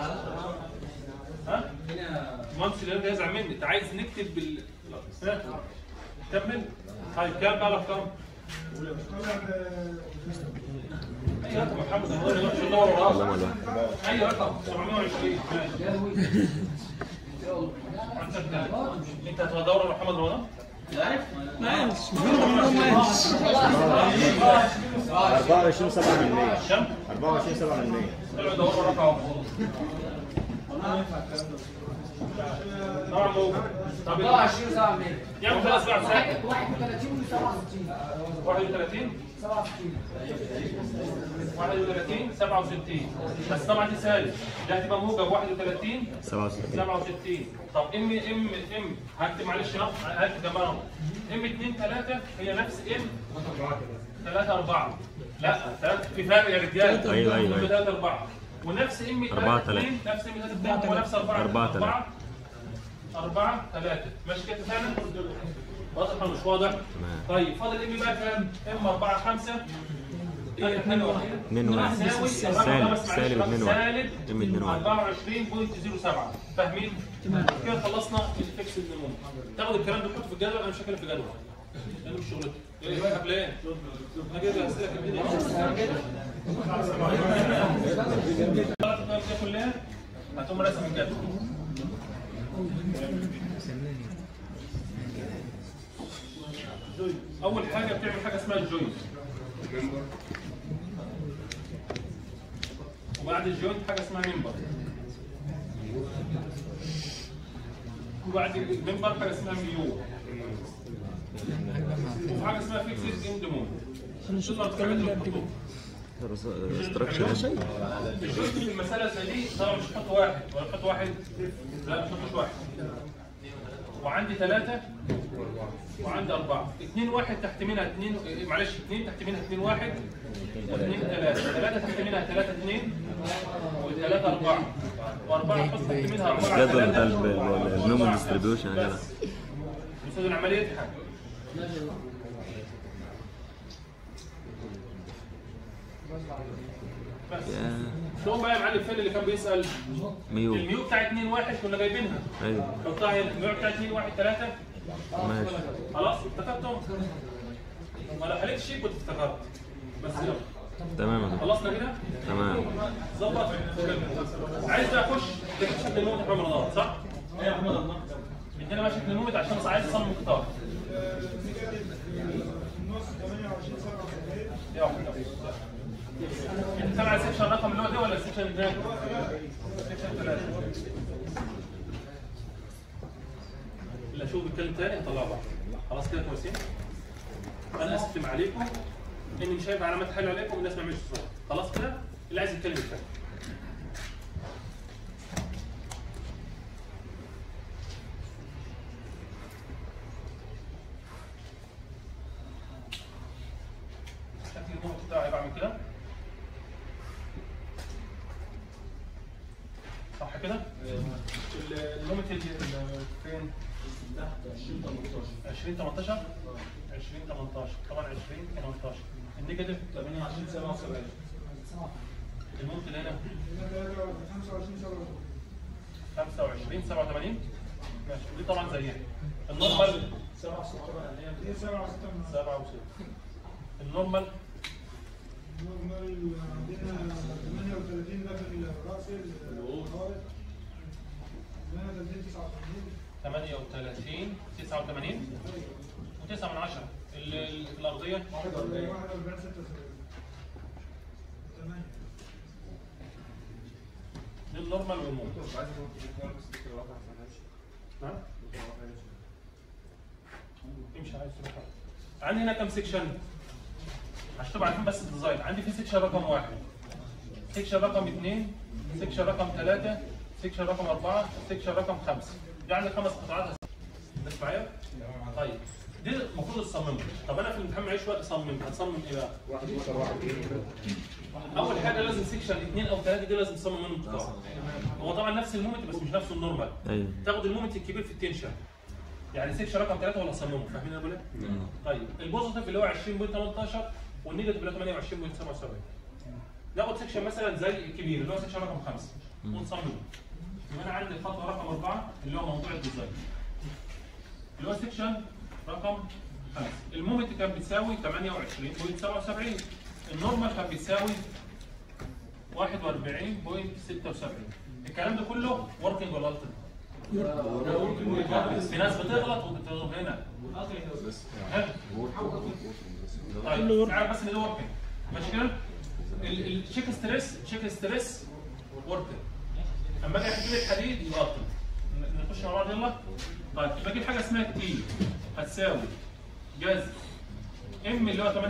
ها؟ المهندس اللي ده يزعل مني انت عايز نكتب بال ها؟ كمل طيب كام بقى الارقام؟ اي رقم يا محمد هو اللي يروح يدور وراه اللهم الواحد اي رقم 720 ماشي عندك كام؟ انت هتدور على محمد رمضان؟ ما قالش محمد رمضان ما قالش 24 7 من 100 كام؟ 24 7 من 100 طلعوا يدوروا رقم طبعا موجود طب 24 7 100 يا عم خلاص بعد ساعه 31 و67 31 67 31 67 بس طبعا دي سالب ده هتبقى موجب 31 67 67 طب ام ام ام هكتب معلش نقط هكتب جنبها ام 2 3 هي نفس ام 3 4 لا 3 في فرق يا رجاله أيوة، أيوة، أيوة. 3 4 ونفس ام 3 أربعة تلاتة. 2 نفس ام 3 2 ونفس 4 أربعة تلاتة. 4 3 ماشي كده فعلا واضح ولا مش واضح؟ طيب فاضل ام بقى كام؟ ام 4 5 ايه حاجه وحيده 2 1 يساوي سالب سالب 2 1 سالب ام 2 1 24.07 فاهمين؟ كده خلصنا الفيكس النمو تاخد الكلام ده تحطه في الجدول انا مش هكلم في جدول انا مش شغلتي ايه بقى قبل ايه؟ انا جايب اسئله في الدنيا الدنيا كلها هتقوم راسم الجدول اول حاجه بتعمل حاجه اسمها الجوينت وبعد الجوينت حاجه اسمها ممبر وبعد الممبر حاجه اسمها ميو وفي حاجه اسمها فيكسد اند مون انا شفت الكلام ده قبل كده ستراكشر الجزء في المسألة زي دي طبعا مش هحط واحد ولا هحط واحد لا مش هحط واحد وعندي ثلاثة وعندي أربعة اثنين واحد تحت منها اثنين إيه، معلش اثنين تحت منها اثنين واحد واثنين ثلاثة ثلاثة تحت منها ثلاثة اثنين وثلاثة أربعة وأربعة تحط تحت منها أربعة الجدول بتاع ثلاثة النومو وأربعة. ديستريبيوشن يا جدع بس. أستاذ العملية يضحك بس يا شو بقى يا معلم فين اللي كان بيسأل ميو الميو بتاع 2 1 كنا جايبينها ايوه حطها هنا الميو بتاع 2 1 3 ماشي خلاص افتكرتهم ما لو حليت شيء كنت افتكرت بس يلا تمام يا دكتور. خلصنا كده تمام ظبط عايز بقى اخش تكتب شكل الموت يا محمد رمضان صح؟ ايه يا محمد رمضان ادينا بقى شكل الموت عشان بس عايز اصمم قطار يا واحد. انت سامع السكشن الرقم اللي هو ده ولا السكشن اللي ده؟ سكشن ثلاثة اللي اشوف بيتكلم تاني هطلعه بره خلاص كده كويسين انا استلم عليكم اني مش هيبقى علامات حلوه عليكم والناس ما يعملش صوت خلاص كده اللي عايز يتكلم يتكلم شكل النوم بتاعي بعمل كده صح كده؟ النوم فين؟ 20 18 20 18 طبعا 20 18 النيجاتيف 28 77 الممكن هنا 25 87 ماشي ودي طبعا زيها النورمال 7 7 النورمال ال 38 89 و9 من 10 الارضيه دي النورمال والموت نعم امشي عايز تروح عندي هنا كام سيكشن عشان تبقى عارفين بس الديزاين عندي في سيكشن رقم واحد سيكشن رقم اثنين سيكشن رقم ثلاثة سيكشن رقم أربعة سيكشن رقم خمسة يعني خمس قطعات الناس معايا؟ طيب دي المفروض تصممها طب انا في الامتحان معيش وقت اصمم هتصمم ايه بقى؟ واحد يوصل واحد اول حاجه لازم سيكشن اثنين او ثلاثه دي لازم تصمم منهم قطاع هو طبعا نفس المومنت بس مش نفس النورمال ايوه تاخد المومنت الكبير في التنشن يعني سيكشن رقم ثلاثه ولا تصممه فاهمين انا بقول ايه؟ طيب البوزيتيف اللي هو 20.18 والنيجاتيف اللي هو 28.77 ناخد سيكشن مثلا زي الكبير اللي هو سيكشن رقم خمسه ونصممه يبقى انا عندي الخطوه رقم اربعه اللي هو موضوع الديزاين اللي هو سيكشن رقم خمسه المومنت كان بتساوي 28.77 النورمال كان بتساوي 41.76 الكلام ده كله وركينج ولا التر؟ في ناس بتغلط وبتغلط هنا ها؟ طيب تعرف بس ان ده وركينج ماشي كده؟ ال- التشيك ستريس تشيك ستريس وركينج اما اجي احكي لك حديد يبقى التر ن- نخش مع بعض يلا طيب بجيب حاجه اسمها تي هتساوي جذر ام اللي هو 28.77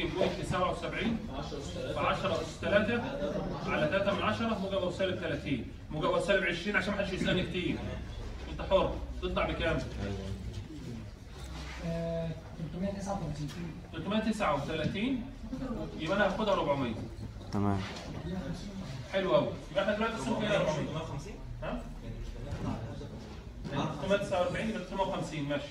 في 10 اس 3 على 3 من 10 موجب او سالب 30 موجب او سالب 20 عشان ما حدش يسالني كتير انت حر تطلع بكام؟ آه، 339 339 يبقى انا هاخدها 400 تمام حلو قوي يبقى احنا دلوقتي السوق هنا 400 ها؟ 349 يبقى 350 ماشي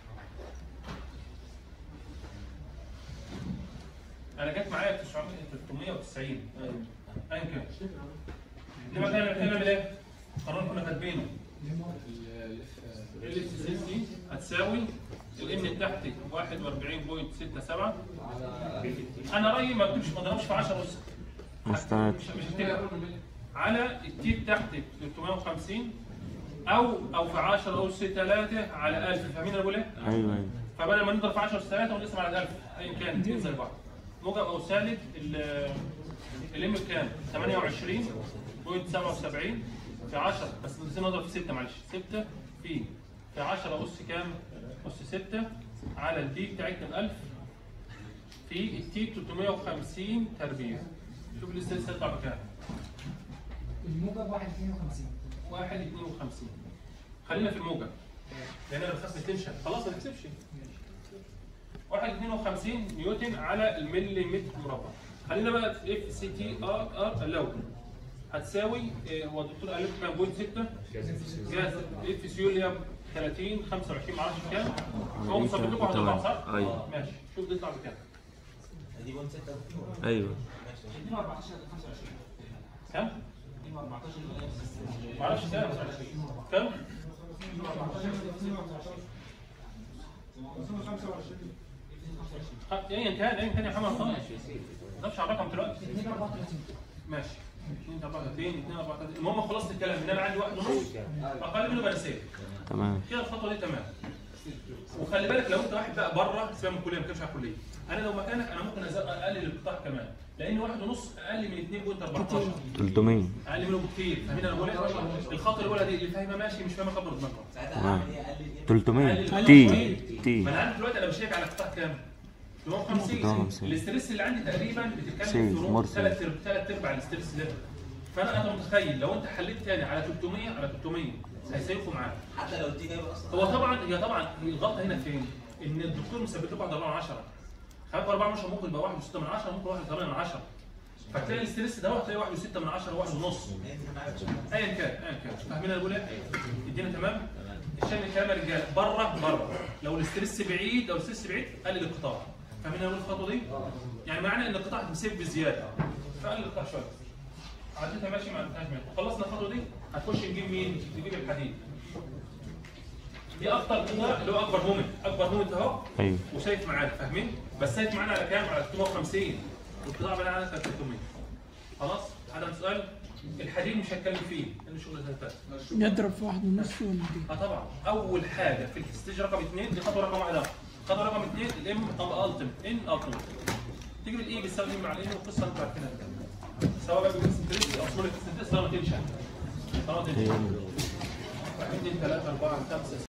انا جت معايا 900 390 ايا كان انما كان بنعمل ايه؟ قرار كنا كاتبينه ال اس دي هتساوي الام بتاعتي 41.67 انا رايي ما تجيبش ما تضربش في 10 ونص مستعد مش مش هتبقى على التي بتاعتك 350 او او في 10 اس 3 على 1000 فاهمين انا بقول ايه؟ ايوه ايوه فبدل ما نضرب في 10 اس 3 ونقسم على 1000 ايا كان الاثنين زي بعض موجب او سالب الام بكام؟ 28.77 في 10 بس نسينا نضرب في 6 معلش 6 في في 10 اس كام؟ اس 6 على البي بتاعتنا 1000 في التي 350 تربيع شوف الاستاذ هيطلع بكام؟ الموجب 152 1 52 خلينا في الموجب لان انا بخاف من التنشن خلاص ما تكسبش 1 52 نيوتن على المليمتر مربع خلينا بقى في اف سي تي ار ار اللو هتساوي آه، هو الدكتور قال لكم كام بوينت 6 جاز اف سي يو اللي هي 30 25 معرفش كام هو مثبت لكم هتطلع صح؟ أيوة. ماشي شوف دي تطلع بكام ايوه كام؟ معرفش كام كام؟ خ- ايا كان ايا كان يا محمد خالص ما تضافش على الرقم دلوقتي 234 ماشي 2 34 2 34 المهم خلصت الكلام ان انا عندي واحد ونص اقل منه بنسيه تمام كده الخطوه دي تمام وخلي بالك لو انت واحد بقى بره سيبك من الكليه ما بتكلمش على الكليه انا لو مكانك انا ممكن أز- اقلل القطاع كمان لان واحد ونص اقل من 2.14 300 اقل منه بكتير فاهمين انا بقول ايه؟ الخطوه الاولى دي اللي فاهمه ماشي مش فاهمه كبر دماغها تمام 300 أقل- تي تي ما انا عارف دلوقتي انا بشيك على قطاع كام؟ 350 350. الاستريس اللي عندي تقريبا بتتكلم سيف، في مرسل. ثلاث ثلاث ارباع الاستريس ده فانا انا متخيل لو انت حليت تاني على 300 على 300 هيسيفوا معاك حتى لو دي جايبه اصلا هو طبعا هي طبعا الغلطه هنا فين؟ ان الدكتور مثبت لكم 1 4 من 10 خلاف 4 من 10 ممكن يبقى 1 6 من 10 ممكن 1 8 من 10 فتلاقي الاستريس ده هتلاقي 1 6 من 10 1 ونص ايا كان ايا كان فاهمين انا بقول ايه؟ الدنيا تمام؟ الشام الكلام يا رجاله بره بره لو الاستريس بعيد لو الاستريس بعيد قلل القطاع فاهمين انا بقول الخطوه دي؟ يعني معنى ان القطاع مسيب بزياده فقلل القطاع شويه عديتها ماشي ما عديتهاش ماشي خلصنا الخطوه دي هتخش نجيب مين؟ نجيب الحديد دي اكتر قطاع اللي هو اكبر مومنت اكبر مومنت اهو ايوه وشايف معانا فاهمين بس شايف معانا على كام على 350 والقطاع بقى على 300 خلاص هذا سؤال الحديد مش هتكلم فيه لان شغل زي ده نضرب في واحد ونص ولا دي اه طبعا اول حاجه في الستيج رقم اثنين دي خطوه رقم واحد اهو خطوه رقم اثنين الام التيم ان التيم تيجي بالاي بتساوي ايه مع الان والقصه انتوا عارفينها سواء بقى بالسنتريس او سمول سنتريس طالما تنشن طالما تنشن 1 2 3 4 5